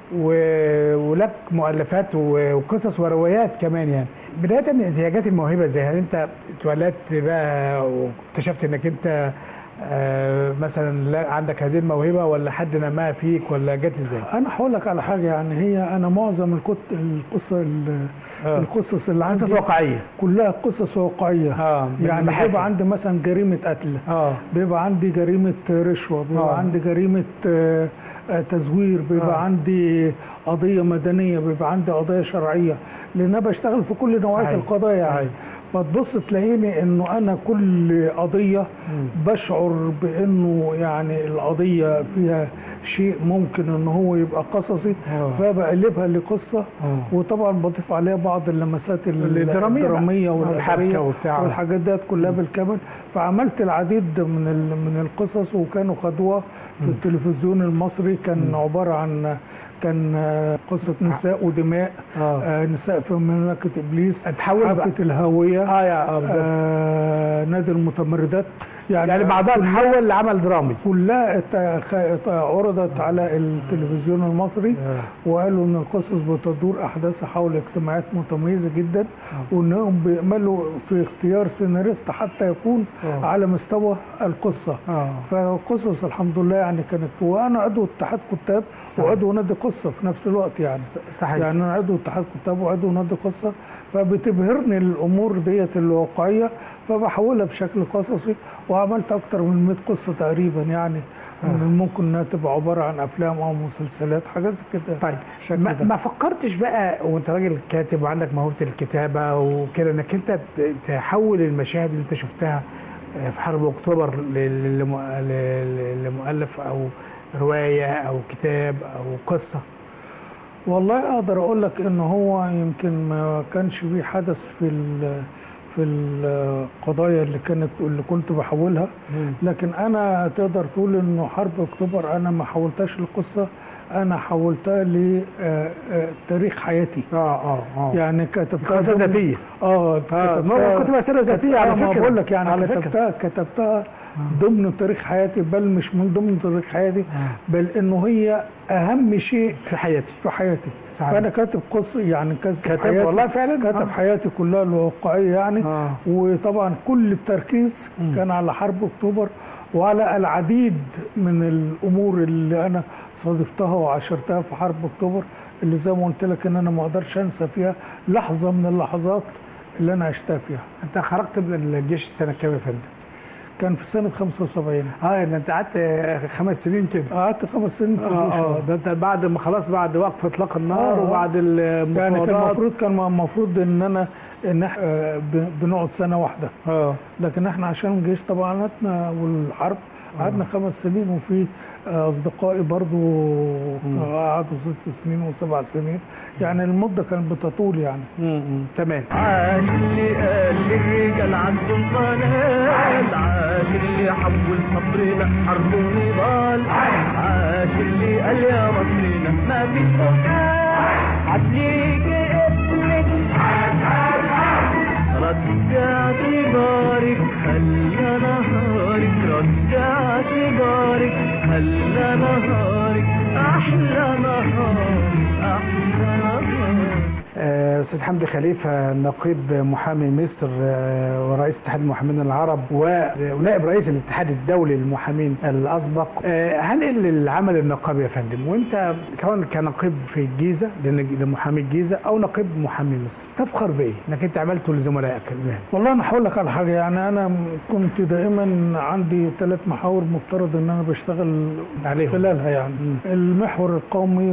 Speaker 2: و- ولك مؤلفات و- وقصص وروايات كمان يعني بدايه هي جت الموهبه ازاي؟ هل انت اتولدت بقى واكتشفت انك انت آه، مثلا لا عندك هذه الموهبه ولا حد نماها فيك ولا جت ازاي؟
Speaker 3: انا هقول لك على حاجه يعني هي انا معظم الكت القصص ال-
Speaker 2: آه.
Speaker 3: القصص اللي
Speaker 2: قصص
Speaker 3: عندي
Speaker 2: واقعيه
Speaker 3: كلها قصص واقعيه
Speaker 2: اه
Speaker 3: يعني
Speaker 2: بحكي.
Speaker 3: بيبقى عندي مثلا جريمه قتل
Speaker 2: اه
Speaker 3: بيبقى عندي جريمة رشوة بيبقى
Speaker 2: آه.
Speaker 3: عندي جريمة آه، آه، تزوير بيبقى
Speaker 2: آه.
Speaker 3: عندي قضية مدنية بيبقى عندي قضية شرعية لأن أنا بشتغل في كل نوعية
Speaker 2: صحيح.
Speaker 3: القضايا يعني
Speaker 2: صحيح.
Speaker 3: فتبص تلاقيني انه انا كل قضيه بشعر بانه يعني القضيه فيها شيء ممكن ان هو يبقى قصصي
Speaker 2: آه.
Speaker 3: فبقلبها لقصه
Speaker 2: آه.
Speaker 3: وطبعا بضيف عليها بعض اللمسات ال-
Speaker 2: الدرامية بقى.
Speaker 3: الدراميه
Speaker 2: والحبكة
Speaker 3: والادبيه
Speaker 2: وبتاع.
Speaker 3: والحاجات ديت كلها بالكامل فعملت العديد من ال- من القصص وكانوا خدوها في التلفزيون المصري كان عباره عن كان آه، قصه نساء ودماء
Speaker 2: آه.
Speaker 3: آه، نساء في مملكه ابليس
Speaker 2: تحول بقى.
Speaker 3: حافه الهويه
Speaker 2: اه يا اه بالظبط
Speaker 3: آه نادي المتمردات يعني,
Speaker 2: يعني بعدها
Speaker 3: كلها-
Speaker 2: تحول لعمل درامي
Speaker 3: كلها ات- خ- ات- عرضت على التلفزيون المصري وقالوا ان القصص بتدور احداثها حول اجتماعات متميزه جدا وانهم بيأملوا في اختيار سيناريست حتى يكون
Speaker 2: آه.
Speaker 3: على مستوى القصه
Speaker 2: اه
Speaker 3: فقصص الحمد لله يعني كانت وانا عضو اتحاد كتاب وعضو نادي قصه في نفس الوقت يعني
Speaker 2: صحيح
Speaker 3: يعني انا عضو اتحاد كتاب وعضو نادي قصه فبتبهرني الامور ديت الواقعيه فبحولها بشكل قصصي وعملت اكتر من 100 قصه تقريبا يعني من الممكن انها تبقى عباره عن افلام او مسلسلات حاجات زي كده
Speaker 2: طيب
Speaker 3: بالشكل
Speaker 2: ما,
Speaker 3: ده.
Speaker 2: ما فكرتش بقى وانت راجل كاتب وعندك موهبه الكتابه وكده انك انت ت- تحول المشاهد اللي انت شفتها آه، في حرب اكتوبر ل- ل- لم- ل- لمؤلف او روايه او كتاب او قصه
Speaker 3: والله اقدر اقول لك ان هو يمكن ما كانش فيه حدث في ال- في القضايا اللي كانت اللي كنت بحولها لكن انا تقدر تقول انه حرب اكتوبر انا ما حولتهاش لقصه انا حولتها لتاريخ حياتي
Speaker 2: اه اه اه
Speaker 3: يعني كتبتها
Speaker 2: قصه
Speaker 3: ضمن-
Speaker 2: ذاتيه
Speaker 3: اه
Speaker 2: اه ما كنت مسيره ذاتيه على
Speaker 3: آه، ما
Speaker 2: فكره
Speaker 3: بقول لك يعني
Speaker 2: على فكرة.
Speaker 3: كتبتها كتبتها ضمن تاريخ حياتي بل مش من ضمن تاريخ حياتي بل انه هي اهم شيء
Speaker 2: في حياتي
Speaker 3: في حياتي
Speaker 2: صحيح.
Speaker 3: فانا كاتب قصه يعني كاتب
Speaker 2: كاتب
Speaker 3: حياتي
Speaker 2: والله فعلا؟
Speaker 3: كاتب
Speaker 2: آه.
Speaker 3: حياتي كلها الواقعيه يعني
Speaker 2: آه.
Speaker 3: وطبعا كل التركيز كان على حرب اكتوبر وعلى العديد من الامور اللي انا صادفتها وعاشرتها في حرب اكتوبر اللي زي ما قلت لك ان انا ما اقدرش انسى فيها لحظه من اللحظات اللي انا عشتها فيها
Speaker 2: انت خرجت من الجيش السنه كام يا فندم؟
Speaker 3: كان في سنه 75
Speaker 2: اه ده انت قعدت آه، خمس سنين كده
Speaker 3: قعدت خمس سنين في
Speaker 2: اه
Speaker 3: الجيش
Speaker 2: اه ده انت بعد ما خلاص بعد وقف اطلاق النار
Speaker 3: آه، آه.
Speaker 2: وبعد
Speaker 3: يعني كان
Speaker 2: المفاوضات
Speaker 3: المفروض كان المفروض ان انا ان احنا آه، ب- بنقعد سنه واحده
Speaker 2: اه
Speaker 3: لكن احنا عشان الجيش طبعاتنا والحرب قعدنا خمس سنين وفي آه، اصدقائي برضو قعدوا ست سنين وسبع سنين يعني المده كانت بتطول يعني
Speaker 2: امم تمام
Speaker 8: عاش اللي قال للرجال عندهم قنال عاش اللي حول صبرنا حرب ونضال عاش اللي قال يا مصرنا ما فيش قتال عدليك اسمك رجع اعتبارك خلى نهارك رجع اعتبارك خلى نهارك احلى نهار احلى نهار
Speaker 2: آه، استاذ حمدي خليفه نقيب محامي مصر آه، ورئيس اتحاد المحامين العرب و- ونائب رئيس الاتحاد الدولي للمحامين الاسبق آه، هنقل للعمل النقابي يا فندم وانت سواء كنقيب في الجيزه لن- لمحامي الجيزه او نقيب محامي مصر تفخر بايه انك انت عملته لزملائك المهنة؟
Speaker 3: والله انا هقول لك على حاجه يعني انا كنت دائما عندي ثلاث محاور مفترض ان انا بشتغل
Speaker 2: عليهم.
Speaker 3: خلالها يعني المحور القومي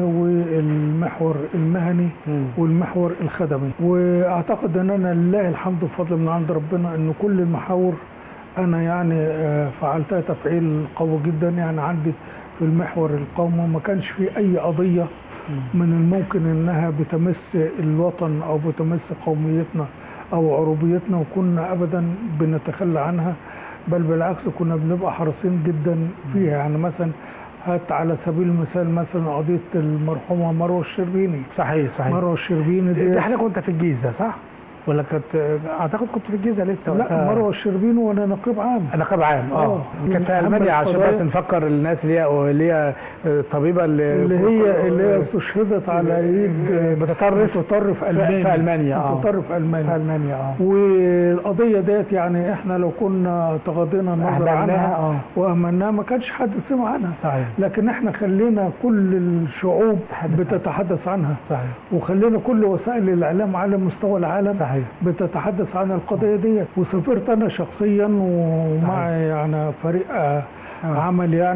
Speaker 3: والمحور المهني
Speaker 2: مم.
Speaker 3: والمحور الخدمي واعتقد ان انا لله الحمد وفضل من عند ربنا ان كل المحاور انا يعني آه، فعلتها تفعيل قوي جدا يعني عندي في المحور القومي ما كانش في اي قضيه من الممكن انها بتمس الوطن او بتمس قوميتنا او عروبيتنا وكنا ابدا بنتخلى عنها بل بالعكس كنا بنبقى حريصين جدا فيها يعني مثلا هات على سبيل المثال مثلا قضيه المرحومه مروه الشربيني
Speaker 2: صحيح صحيح
Speaker 3: مروه الشربيني دي
Speaker 2: ده حضرتك كنت في الجيزه صح؟ ولا كنت اعتقد كنت في الجيزه لسه
Speaker 3: لا
Speaker 2: وقتها.
Speaker 3: مروه الشربيني وانا نقيب عام
Speaker 2: نقاب عام اه
Speaker 3: آه.
Speaker 2: كانت في
Speaker 3: من أهم
Speaker 2: المانيا عشان
Speaker 3: القضايا-
Speaker 2: بس نفكر الناس اللي هي اللي هي طبيبه اللي,
Speaker 3: اللي هي اللي هي استشهدت على ايد
Speaker 2: متطرف
Speaker 3: متطرف الماني
Speaker 2: في ألمانيا، آه.
Speaker 3: متطرف الماني
Speaker 2: في المانيا اه
Speaker 3: والقضيه ديت يعني احنا لو كنا تغاضينا النظر
Speaker 2: أهملناها،
Speaker 3: عنها
Speaker 2: آه.
Speaker 3: واهملناها ما كانش حد سمع عنها
Speaker 2: صحيح.
Speaker 3: لكن احنا خلينا كل الشعوب
Speaker 2: تتحدث عنها.
Speaker 3: بتتحدث عنها
Speaker 2: صحيح
Speaker 3: وخلينا كل وسائل الاعلام على مستوى العالم
Speaker 2: صحيح.
Speaker 3: بتتحدث عن القضيه ديت وسافرت انا شخصيا ومع يعني فريق آه، عمل يعني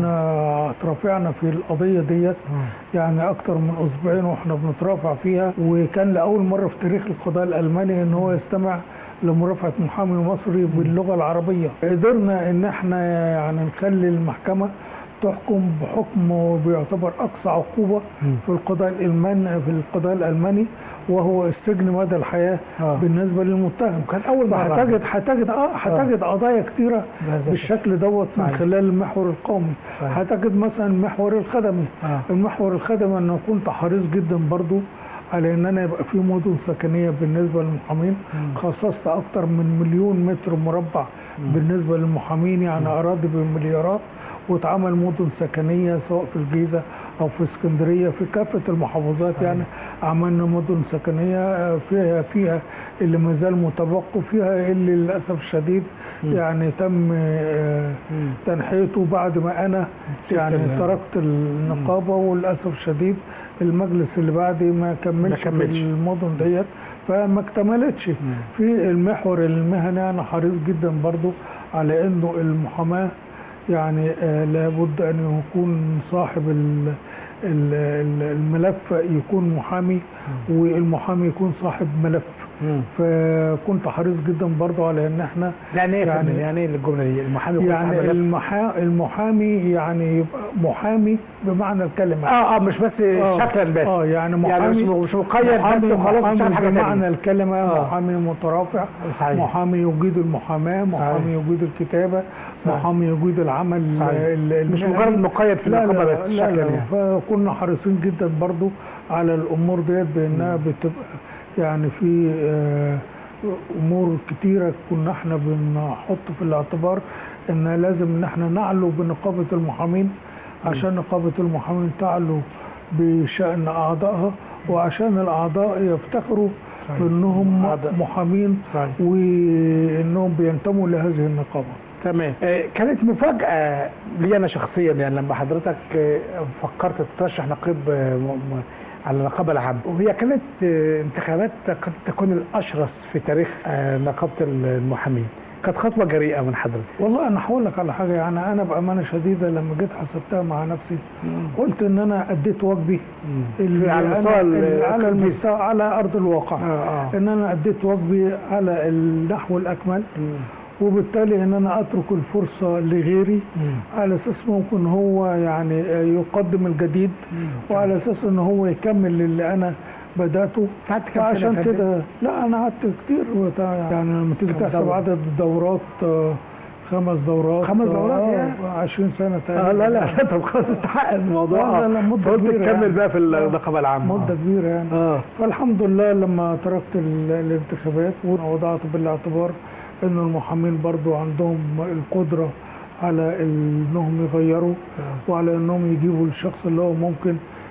Speaker 3: وكنا ترافعنا في القضيه ديت يعني اكتر من اسبوعين واحنا بنترافع فيها وكان لاول مره في تاريخ القضاء الالماني ان هو يستمع لمرافعه محامي مصري باللغه العربيه قدرنا ان احنا يعني نخلي المحكمه تحكم بحكم بيعتبر اقصى عقوبه في القضاء الالماني في القضاء الالماني وهو السجن مدى الحياه
Speaker 2: آه.
Speaker 3: بالنسبه للمتهم
Speaker 2: وكان أول مرة.
Speaker 3: هتجد هتجد اه هتجد قضايا كتيره
Speaker 2: بهذا
Speaker 3: بالشكل دوت من
Speaker 2: صحيح.
Speaker 3: خلال المحور القومي
Speaker 2: صحيح.
Speaker 3: هتجد مثلا المحور الخدمي
Speaker 2: آه.
Speaker 3: المحور الخدمي انا كنت حريص جدا برضو على ان انا يبقى في مدن سكنيه بالنسبه للمحامين خصصت اكتر من مليون متر مربع بالنسبه للمحامين يعني اراضي بالمليارات واتعمل مدن سكنيه سواء في الجيزه او في اسكندريه في كافه المحافظات يعني عملنا مدن سكنيه فيها فيها اللي ما زال متبقي فيها اللي للاسف الشديد يعني تم آه، تنحيته بعد ما انا يعني
Speaker 2: ال-
Speaker 3: تركت النقابه وللاسف الشديد المجلس اللي بعدي ما كملش,
Speaker 2: ما كملش.
Speaker 3: في المدن ديت فما اكتملتش في المحور المهني انا حريص جدا برضو على انه المحاماه يعني آه لابد ان يكون صاحب ال- ال- ال- الملف يكون محامي والمحامي يكون صاحب ملف فكنت حريص جدا برضو على ان احنا
Speaker 2: يعني ايه يا
Speaker 3: يعني-
Speaker 2: فندم؟ يعني ايه الجمله دي المحامي يكون صاحب
Speaker 3: يعني
Speaker 2: ملف؟
Speaker 3: المحا... المحامي يعني يبقى محامي بمعنى الكلمه
Speaker 2: اه اه مش بس
Speaker 3: آه.
Speaker 2: شكلا بس
Speaker 3: اه يعني محامي
Speaker 2: يعني مش مش مقيد بس
Speaker 3: محامي-
Speaker 2: وخلاص
Speaker 3: محامي
Speaker 2: بيشتغل حاجه
Speaker 3: بمعنى
Speaker 2: ثانيه
Speaker 3: الكلمه
Speaker 2: آه.
Speaker 3: محامي مترافع
Speaker 2: صحيح.
Speaker 3: محامي يجيد المحاماه
Speaker 2: صحيح.
Speaker 3: محامي يجيد الكتابه
Speaker 2: صحيح.
Speaker 3: محامي يجيد العمل
Speaker 2: صحيح.
Speaker 3: ال-
Speaker 2: مش
Speaker 3: المهني.
Speaker 2: مجرد مقيد في
Speaker 3: لا
Speaker 2: النقابة
Speaker 3: لا
Speaker 2: بس
Speaker 3: لا
Speaker 2: شكلاً
Speaker 3: لا
Speaker 2: يعني.
Speaker 3: فكنا حريصين جدا برضو على الامور ديت بانها بتبقى يعني في آه، امور كتيره كنا احنا بنحط في الاعتبار ان لازم ان احنا نعلو بنقابه المحامين عشان نقابه المحامين تعلو بشان اعضائها وعشان الاعضاء يفتخروا
Speaker 2: صحيح.
Speaker 3: بانهم
Speaker 2: أعضاء.
Speaker 3: محامين
Speaker 2: صحيح.
Speaker 3: وانهم بينتموا لهذه النقابه
Speaker 2: تمام آه، كانت مفاجأة لي أنا شخصيا يعني لما حضرتك آه، فكرت ترشح نقيب آه، م- م- على النقابة العامة وهي كانت آه، انتخابات قد تكون الأشرس في تاريخ آه، نقابة المحامين كانت خطوة جريئة من حضرتك
Speaker 3: والله انا هقول لك على حاجه يعني انا بامانه شديده لما جيت حسبتها مع نفسي قلت ان انا اديت واجبي اللي
Speaker 2: على
Speaker 3: أنا-
Speaker 2: مستوى ال-
Speaker 3: اللي على
Speaker 2: الجزء.
Speaker 3: المستوى على ارض الواقع
Speaker 2: آه، آه.
Speaker 3: ان انا اديت واجبي على النحو الاكمل وبالتالي ان انا اترك الفرصه لغيري على اساس ممكن هو يعني يقدم الجديد وعلى اساس ان هو يكمل اللي انا بداته
Speaker 2: قعدت كام سنة يا
Speaker 3: فعشان
Speaker 2: فندم؟
Speaker 3: كده لا انا قعدت كتير وبتاع يعني لما تيجي
Speaker 2: كم
Speaker 3: تحسب
Speaker 2: دورة؟
Speaker 3: عدد الدورات آه، خمس دورات
Speaker 2: خمس دورات،
Speaker 3: آه،
Speaker 2: يا.
Speaker 3: 20 سنه تقريبا
Speaker 2: اه لا لا لا طب خلاص استحق الموضوع
Speaker 3: لا، لا، لا، مدة
Speaker 2: فقلت
Speaker 3: كبيرة
Speaker 2: تكمل
Speaker 3: يعني.
Speaker 2: بقى في النقابة العامة
Speaker 3: مده كبيره يعني
Speaker 2: اه
Speaker 3: فالحمد لله لما تركت ال- الانتخابات ووضعت بالاعتبار ان المحامين برضو عندهم القدره على انهم يغيروا وعلى انهم يجيبوا الشخص اللي هو ممكن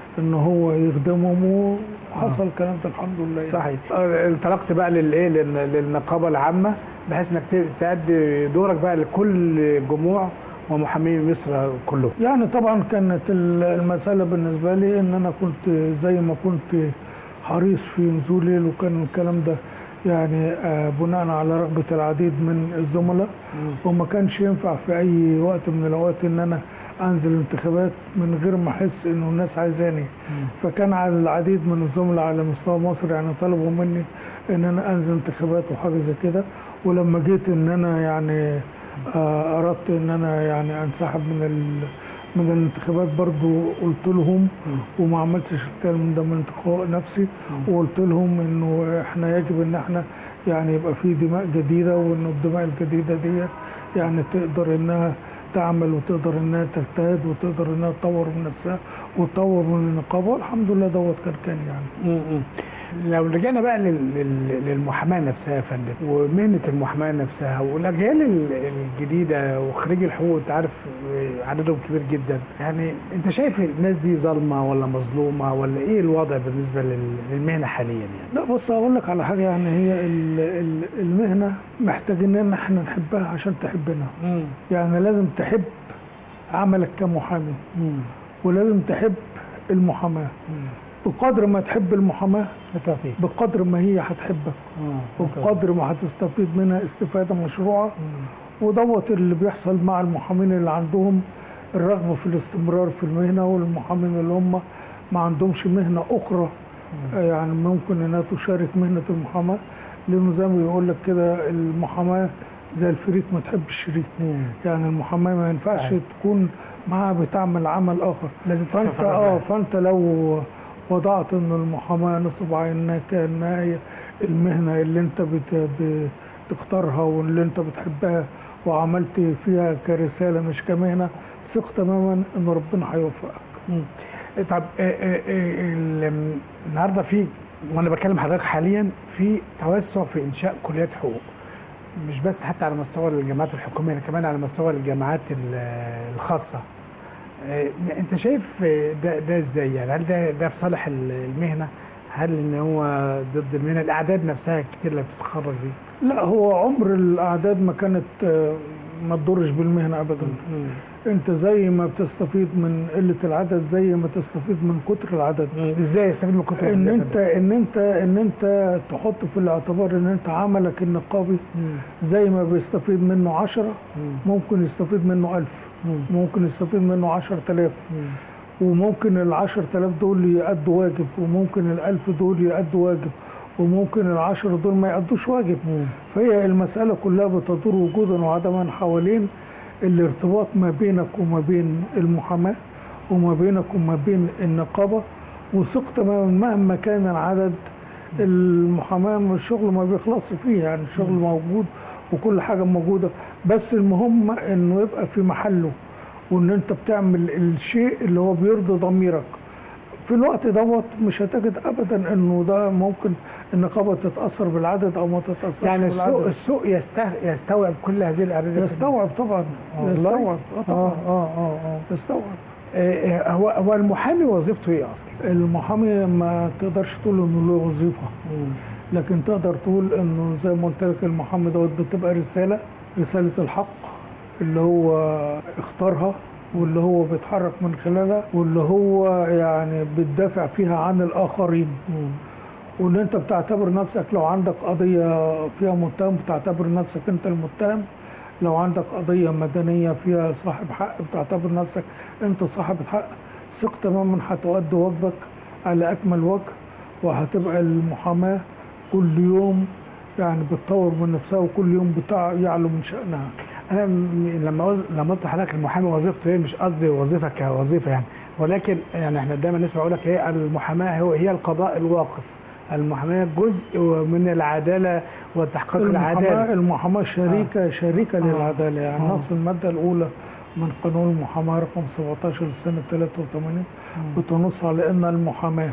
Speaker 3: ان هو يخدمهم وحصل الكلام ده الحمد لله يعني.
Speaker 2: صحيح آه، انطلقت بقى للايه لل- للنقابه العامه بحيث انك ت- تأدي دورك بقى لكل جموع ومحامين مصر كلهم
Speaker 3: يعني طبعا كانت ال- المسألة بالنسبة لي ان انا كنت زي ما كنت حريص في نزولي وكان الكلام ده يعني آه، بناء على رغبة العديد من الزملاء وما كانش ينفع في اي وقت من الاوقات ان انا انزل انتخابات من غير ما احس انه الناس عايزاني فكان على العديد من الزملاء على مستوى مصر يعني طلبوا مني ان انا انزل انتخابات وحاجه زي كده ولما جيت ان انا يعني آه، اردت ان انا يعني انسحب من ال من الانتخابات برضو قلت لهم وما عملتش الكلام ده من انتقاء نفسي وقلت لهم انه احنا يجب ان احنا يعني يبقى في دماء جديده وان الدماء الجديده دي يعني تقدر انها تعمل وتقدر انها تجتهد وتقدر انها تطور من نفسها وتطور من النقابه والحمد لله دوت كان كان يعني
Speaker 2: م-م. لو رجعنا بقى لل- لل- للمحاماه نفسها يا فندم ومهنه المحاماه نفسها والاجيال ال- الجديده وخريج الحقوق انت عارف آه، عددهم كبير جدا يعني انت شايف الناس دي ظالمه ولا مظلومه ولا ايه الوضع بالنسبه لل- للمهنه حاليا يعني؟
Speaker 3: لا بص اقول لك على حاجه يعني هي ال- ال- المهنه محتاجين ان احنا نحبها عشان تحبنا يعني لازم تحب عملك كمحامي ولازم تحب المحاماه بقدر ما تحب المحاماه
Speaker 2: بالتأكيد
Speaker 3: بقدر ما هي هتحبك وبقدر ما هتستفيد منها استفاده مشروعه ودوت اللي بيحصل مع المحامين اللي عندهم الرغبه في الاستمرار في المهنه والمحامين اللي هم ما عندهمش مهنه اخرى آه، يعني ممكن انها تشارك مهنه المحاماه لانه زي ما بيقول لك كده المحاماه زي الفريق ما تحب الشريك يعني المحاماه ما ينفعش
Speaker 2: صحيح.
Speaker 3: تكون معاها بتعمل عمل اخر
Speaker 2: لازم
Speaker 3: فانت
Speaker 2: تتفرغ
Speaker 3: اه
Speaker 2: لها.
Speaker 3: فانت لو وضعت ان المحاماه نصب عينها كانها هي المهنه اللي انت بت- بتختارها واللي انت بتحبها وعملت فيها كرساله مش كمهنه ثق تماما ان ربنا هيوفقك
Speaker 2: مم. طب آه، آه، آه، ال- النهارده في وانا بكلم حضرتك حاليا في توسع في انشاء كليات حقوق مش بس حتى على مستوى الجامعات الحكوميه كمان على مستوى الجامعات ال- الخاصه آه، انت شايف آه، ده ده ازاي يعني هل ده ده في صالح ال- المهنه هل ان هو ضد المهنه الاعداد نفسها كتير اللي بتتخرج دي
Speaker 3: لا هو عمر الاعداد ما كانت آه، ما تضرش بالمهنه ابدا انت زي ما بتستفيد من قله العدد زي ما تستفيد من كتر العدد
Speaker 2: ازاي يستفيد من الكتب
Speaker 3: ان
Speaker 2: إزاي
Speaker 3: انت ان انت ان انت تحط في الاعتبار ان انت عملك النقابي زي ما بيستفيد منه عشرة ممكن يستفيد منه ألف ممكن يستفيد منه عشر تلاف وممكن العشر تلاف دول يأدوا واجب وممكن الألف دول يأدوا واجب وممكن العشر دول ما يأدوش واجب فهي المسألة كلها بتدور وجودا وعدما حوالين الارتباط ما بينك وما بين المحاماة وما بينك وما بين النقابة وثق تماما مهما كان العدد المحاماة الشغل ما بيخلصش فيه يعني الشغل موجود وكل حاجة موجودة بس المهم انه يبقى في محله وان انت بتعمل الشيء اللي هو بيرضي ضميرك في الوقت دوت مش هتجد ابدا انه ده ممكن النقابه تتاثر بالعدد او ما تتاثرش
Speaker 2: يعني
Speaker 3: بالعدد
Speaker 2: السوق السوق يست- يستوعب كل هذه الاعداد
Speaker 3: يستوعب طبعا
Speaker 2: والله؟
Speaker 3: يستوعب اه
Speaker 2: اه
Speaker 3: طبعا
Speaker 2: اه اه اه
Speaker 3: يستوعب
Speaker 2: آه، آه، هو هو المحامي وظيفته ايه اصلا؟
Speaker 3: المحامي ما تقدرش تقول انه له وظيفه لكن تقدر تقول انه زي ما قلت لك المحامي دوت بتبقى رساله رساله الحق اللي هو اختارها واللي هو بيتحرك من خلالها واللي هو يعني بتدافع فيها عن الاخرين وان انت بتعتبر نفسك لو عندك قضيه فيها متهم بتعتبر نفسك انت المتهم لو عندك قضيه مدنيه فيها صاحب حق بتعتبر نفسك انت صاحب الحق ثق تماما هتؤدي واجبك على اكمل وجه وهتبقى المحاماه كل يوم يعني بتطور من نفسها وكل يوم بتاع يعلو من شأنها
Speaker 2: انا م- لما وز... لما قلت لحضرتك المحامي وظيفته ايه مش قصدي وظيفه كوظيفه يعني ولكن يعني احنا دايما نسمع يقول لك ايه المحاماه هو هي القضاء الواقف المحاماه جزء من العداله وتحقيق
Speaker 3: المحاماة
Speaker 2: العداله
Speaker 3: المحاماة شريكة شريكة
Speaker 2: آه.
Speaker 3: للعدالة يعني
Speaker 2: آه.
Speaker 3: نص المادة الأولى من قانون المحاماة رقم 17 لسنة 83 بتنص على أن المحاماة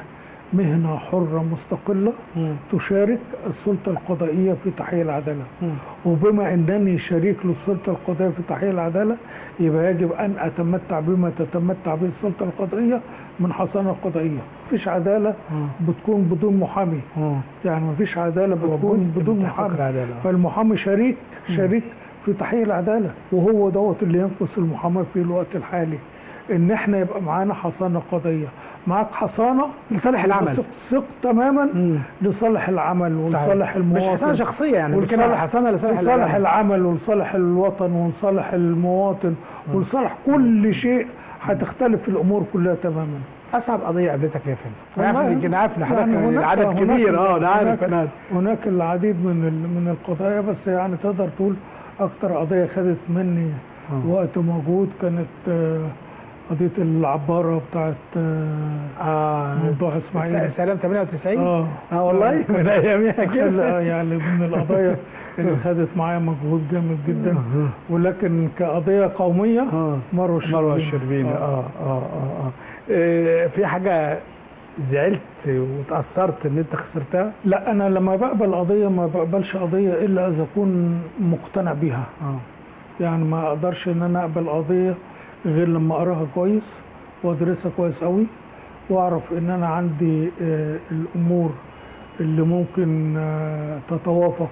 Speaker 3: مهنة حرة مستقلة تشارك السلطة القضائية في تحقيق العدالة وبما أنني شريك للسلطة القضائية في تحقيق العدالة يبقى يجب أن أتمتع بما تتمتع به السلطة القضائية من حصانة قضائية مفيش عدالة بتكون بدون محامي يعني مفيش عدالة بتكون
Speaker 2: جزء
Speaker 3: بدون
Speaker 2: من تحقيق
Speaker 3: محامي
Speaker 2: العدالة.
Speaker 3: فالمحامي شريك شريك في تحقيق العدالة وهو دوت اللي ينقص المحاماة في الوقت الحالي ان احنا يبقى معانا حصانة قضية معاك حصانة
Speaker 2: لصالح العمل.
Speaker 3: ثق ثق تماما لصالح العمل ولصالح المواطن
Speaker 2: مش حصانة شخصية يعني بنتكلم على حصانة لصالح
Speaker 3: لصالح
Speaker 2: العمل.
Speaker 3: العمل ولصالح الوطن ولصالح المواطن ولصالح كل شيء هتختلف الامور كلها تماما
Speaker 2: اصعب قضيه قابلتك يا فندم
Speaker 3: والله
Speaker 2: انا عارف انا عارف ان حضرتك
Speaker 3: يعني هناك-
Speaker 2: العدد
Speaker 3: هناك-
Speaker 2: كبير اه انا عارف
Speaker 3: هناك,
Speaker 2: انا
Speaker 3: هناك العديد من ال- من القضايا بس يعني تقدر تقول اكتر قضيه خدت مني وقت موجود كانت آه، قضيه العباره بتاعت آه،
Speaker 2: اه
Speaker 3: موضوع إسماعيل.
Speaker 2: س- سلام 98
Speaker 3: اه
Speaker 2: اه والله من اياميها
Speaker 3: لا،
Speaker 2: كده
Speaker 3: يعني من القضايا اللي خدت معايا مجهود جامد جدا ولكن كقضيه قوميه
Speaker 2: اه
Speaker 3: مروه الشربيني
Speaker 2: مروه الشربيني اه اه اه اه إيه، في حاجه زعلت وتاثرت ان انت خسرتها
Speaker 3: لا انا لما بقبل قضيه ما بقبلش قضيه الا اذا اكون مقتنع بيها
Speaker 2: اه
Speaker 3: يعني ما اقدرش ان انا اقبل قضيه غير لما اقراها كويس وادرسها كويس قوي واعرف ان انا عندي آه، الامور اللي ممكن آه، تتوافق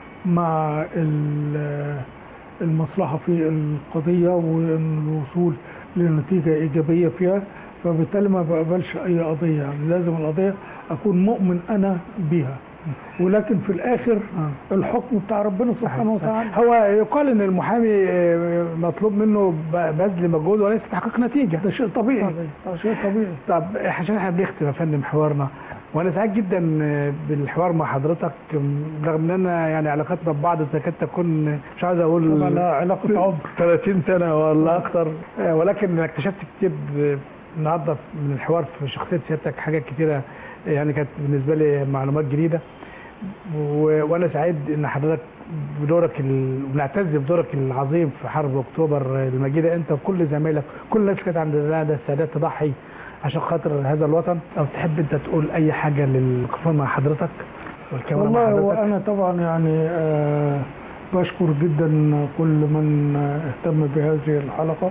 Speaker 3: مع ال- آه، المصلحه في القضيه والوصول لنتيجه ايجابيه فيها فبالتالي ما بقبلش اي قضيه يعني لازم القضيه اكون مؤمن انا بيها ولكن في الاخر الحكم بتاع ربنا سبحانه وتعالى
Speaker 2: هو يقال ان المحامي آه، مطلوب منه ب- بذل مجهود وليس تحقيق نتيجه
Speaker 3: ده شيء طبيعي
Speaker 2: طبيعي.
Speaker 3: ده شيء طبيعي
Speaker 2: طب عشان احنا بنختم يا فندم حوارنا وانا سعيد جدا بالحوار مع حضرتك رغم ان انا يعني علاقتنا ببعض تكاد تكون مش عاوز اقول
Speaker 3: طبعا لا علاقة عمر
Speaker 2: 30 سنه ولا اكتر آه، ولكن أنا اكتشفت كتير ب- النهارده من الحوار في شخصيه سيادتك حاجات كتيره يعني كانت بالنسبه لي معلومات جديده و... وانا سعيد ان حضرتك بدورك ال... ونعتز بدورك العظيم في حرب اكتوبر المجيده انت وكل زمايلك كل الناس كانت عندها ده استعداد تضحي عشان خاطر هذا الوطن او تحب انت تقول اي حاجه للوقفون مع حضرتك والكاميرا مع
Speaker 3: والله
Speaker 2: حضرتك
Speaker 3: وانا طبعا يعني آه بشكر جدا كل من آه، اهتم بهذه الحلقه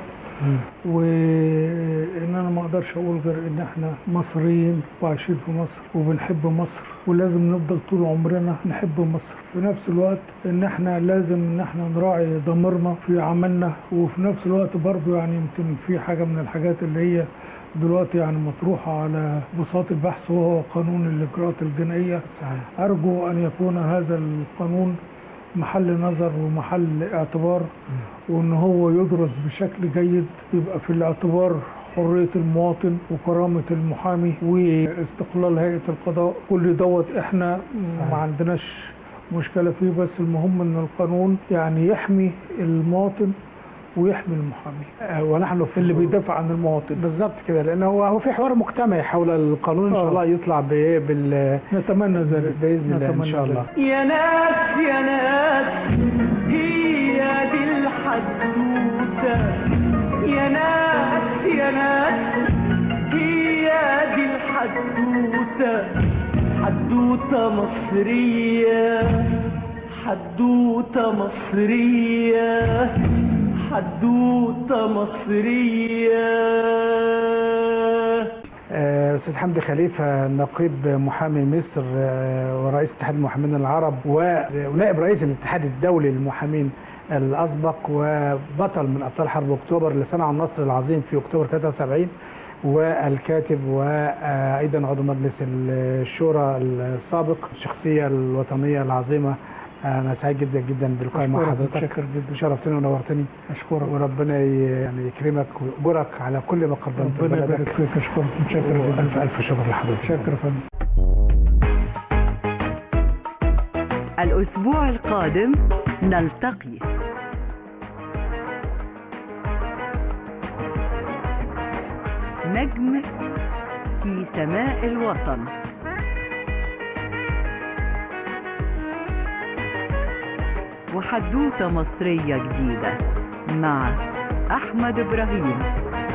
Speaker 3: وان انا ما اقدرش اقول غير ان احنا مصريين وعايشين في مصر وبنحب مصر ولازم نفضل طول عمرنا نحب مصر في نفس الوقت ان احنا لازم ان احنا نراعي ضميرنا في عملنا وفي نفس الوقت برضو يعني يمكن في حاجه من الحاجات اللي هي دلوقتي يعني مطروحه على بساط البحث وهو قانون الاجراءات الجنائيه
Speaker 2: صحيح.
Speaker 3: أرجو أن يكون هذا القانون محل نظر ومحل اعتبار وأن هو يدرس بشكل جيد يبقى في الاعتبار حرية المواطن وكرامة المحامي واستقلال هيئة القضاء كل دوت احنا ما عندناش مشكلة فيه بس المهم ان القانون يعني يحمي المواطن ويحمي المحامي
Speaker 2: آه، ونحن في
Speaker 3: اللي بيدافع عن المواطن
Speaker 2: بالظبط كده لان هو هو في حوار مجتمعي حول القانون ان شاء
Speaker 3: آه.
Speaker 2: الله يطلع بايه بال
Speaker 3: نتمنى ذلك
Speaker 2: باذن الله ان
Speaker 3: نتمنى
Speaker 2: شاء الله
Speaker 3: ذلك.
Speaker 5: يا ناس يا ناس هي دي الحدوتة يا ناس يا ناس هي دي الحدوتة حدوتة مصرية حدوتة مصرية حدوتة مصرية
Speaker 2: آه، استاذ حمدي خليفه نقيب محامي مصر آه، ورئيس اتحاد المحامين العرب و- ونائب رئيس الاتحاد الدولي للمحامين الاسبق وبطل من ابطال حرب اكتوبر اللي صنعوا النصر العظيم في اكتوبر 73 والكاتب وايضا عضو مجلس الشورى السابق الشخصيه الوطنيه العظيمه انا سعيد جدا جدا باللقاء مع
Speaker 3: أشكرك،
Speaker 2: حضرتك
Speaker 3: متشكر جدا.
Speaker 2: شرفتني ونورتني
Speaker 3: أشكرك
Speaker 2: وربنا ي- يعني يكرمك ويأجرك على كل ما قدمته
Speaker 3: ربنا
Speaker 2: لبلدك.
Speaker 3: يبارك فيك أشكرك متشكر جدا
Speaker 2: ألف ألف شكر لحضرتك
Speaker 3: شكرا يا فندم
Speaker 1: الأسبوع القادم نلتقي نجم في سماء الوطن وحدوتة مصرية جديدة مع أحمد إبراهيم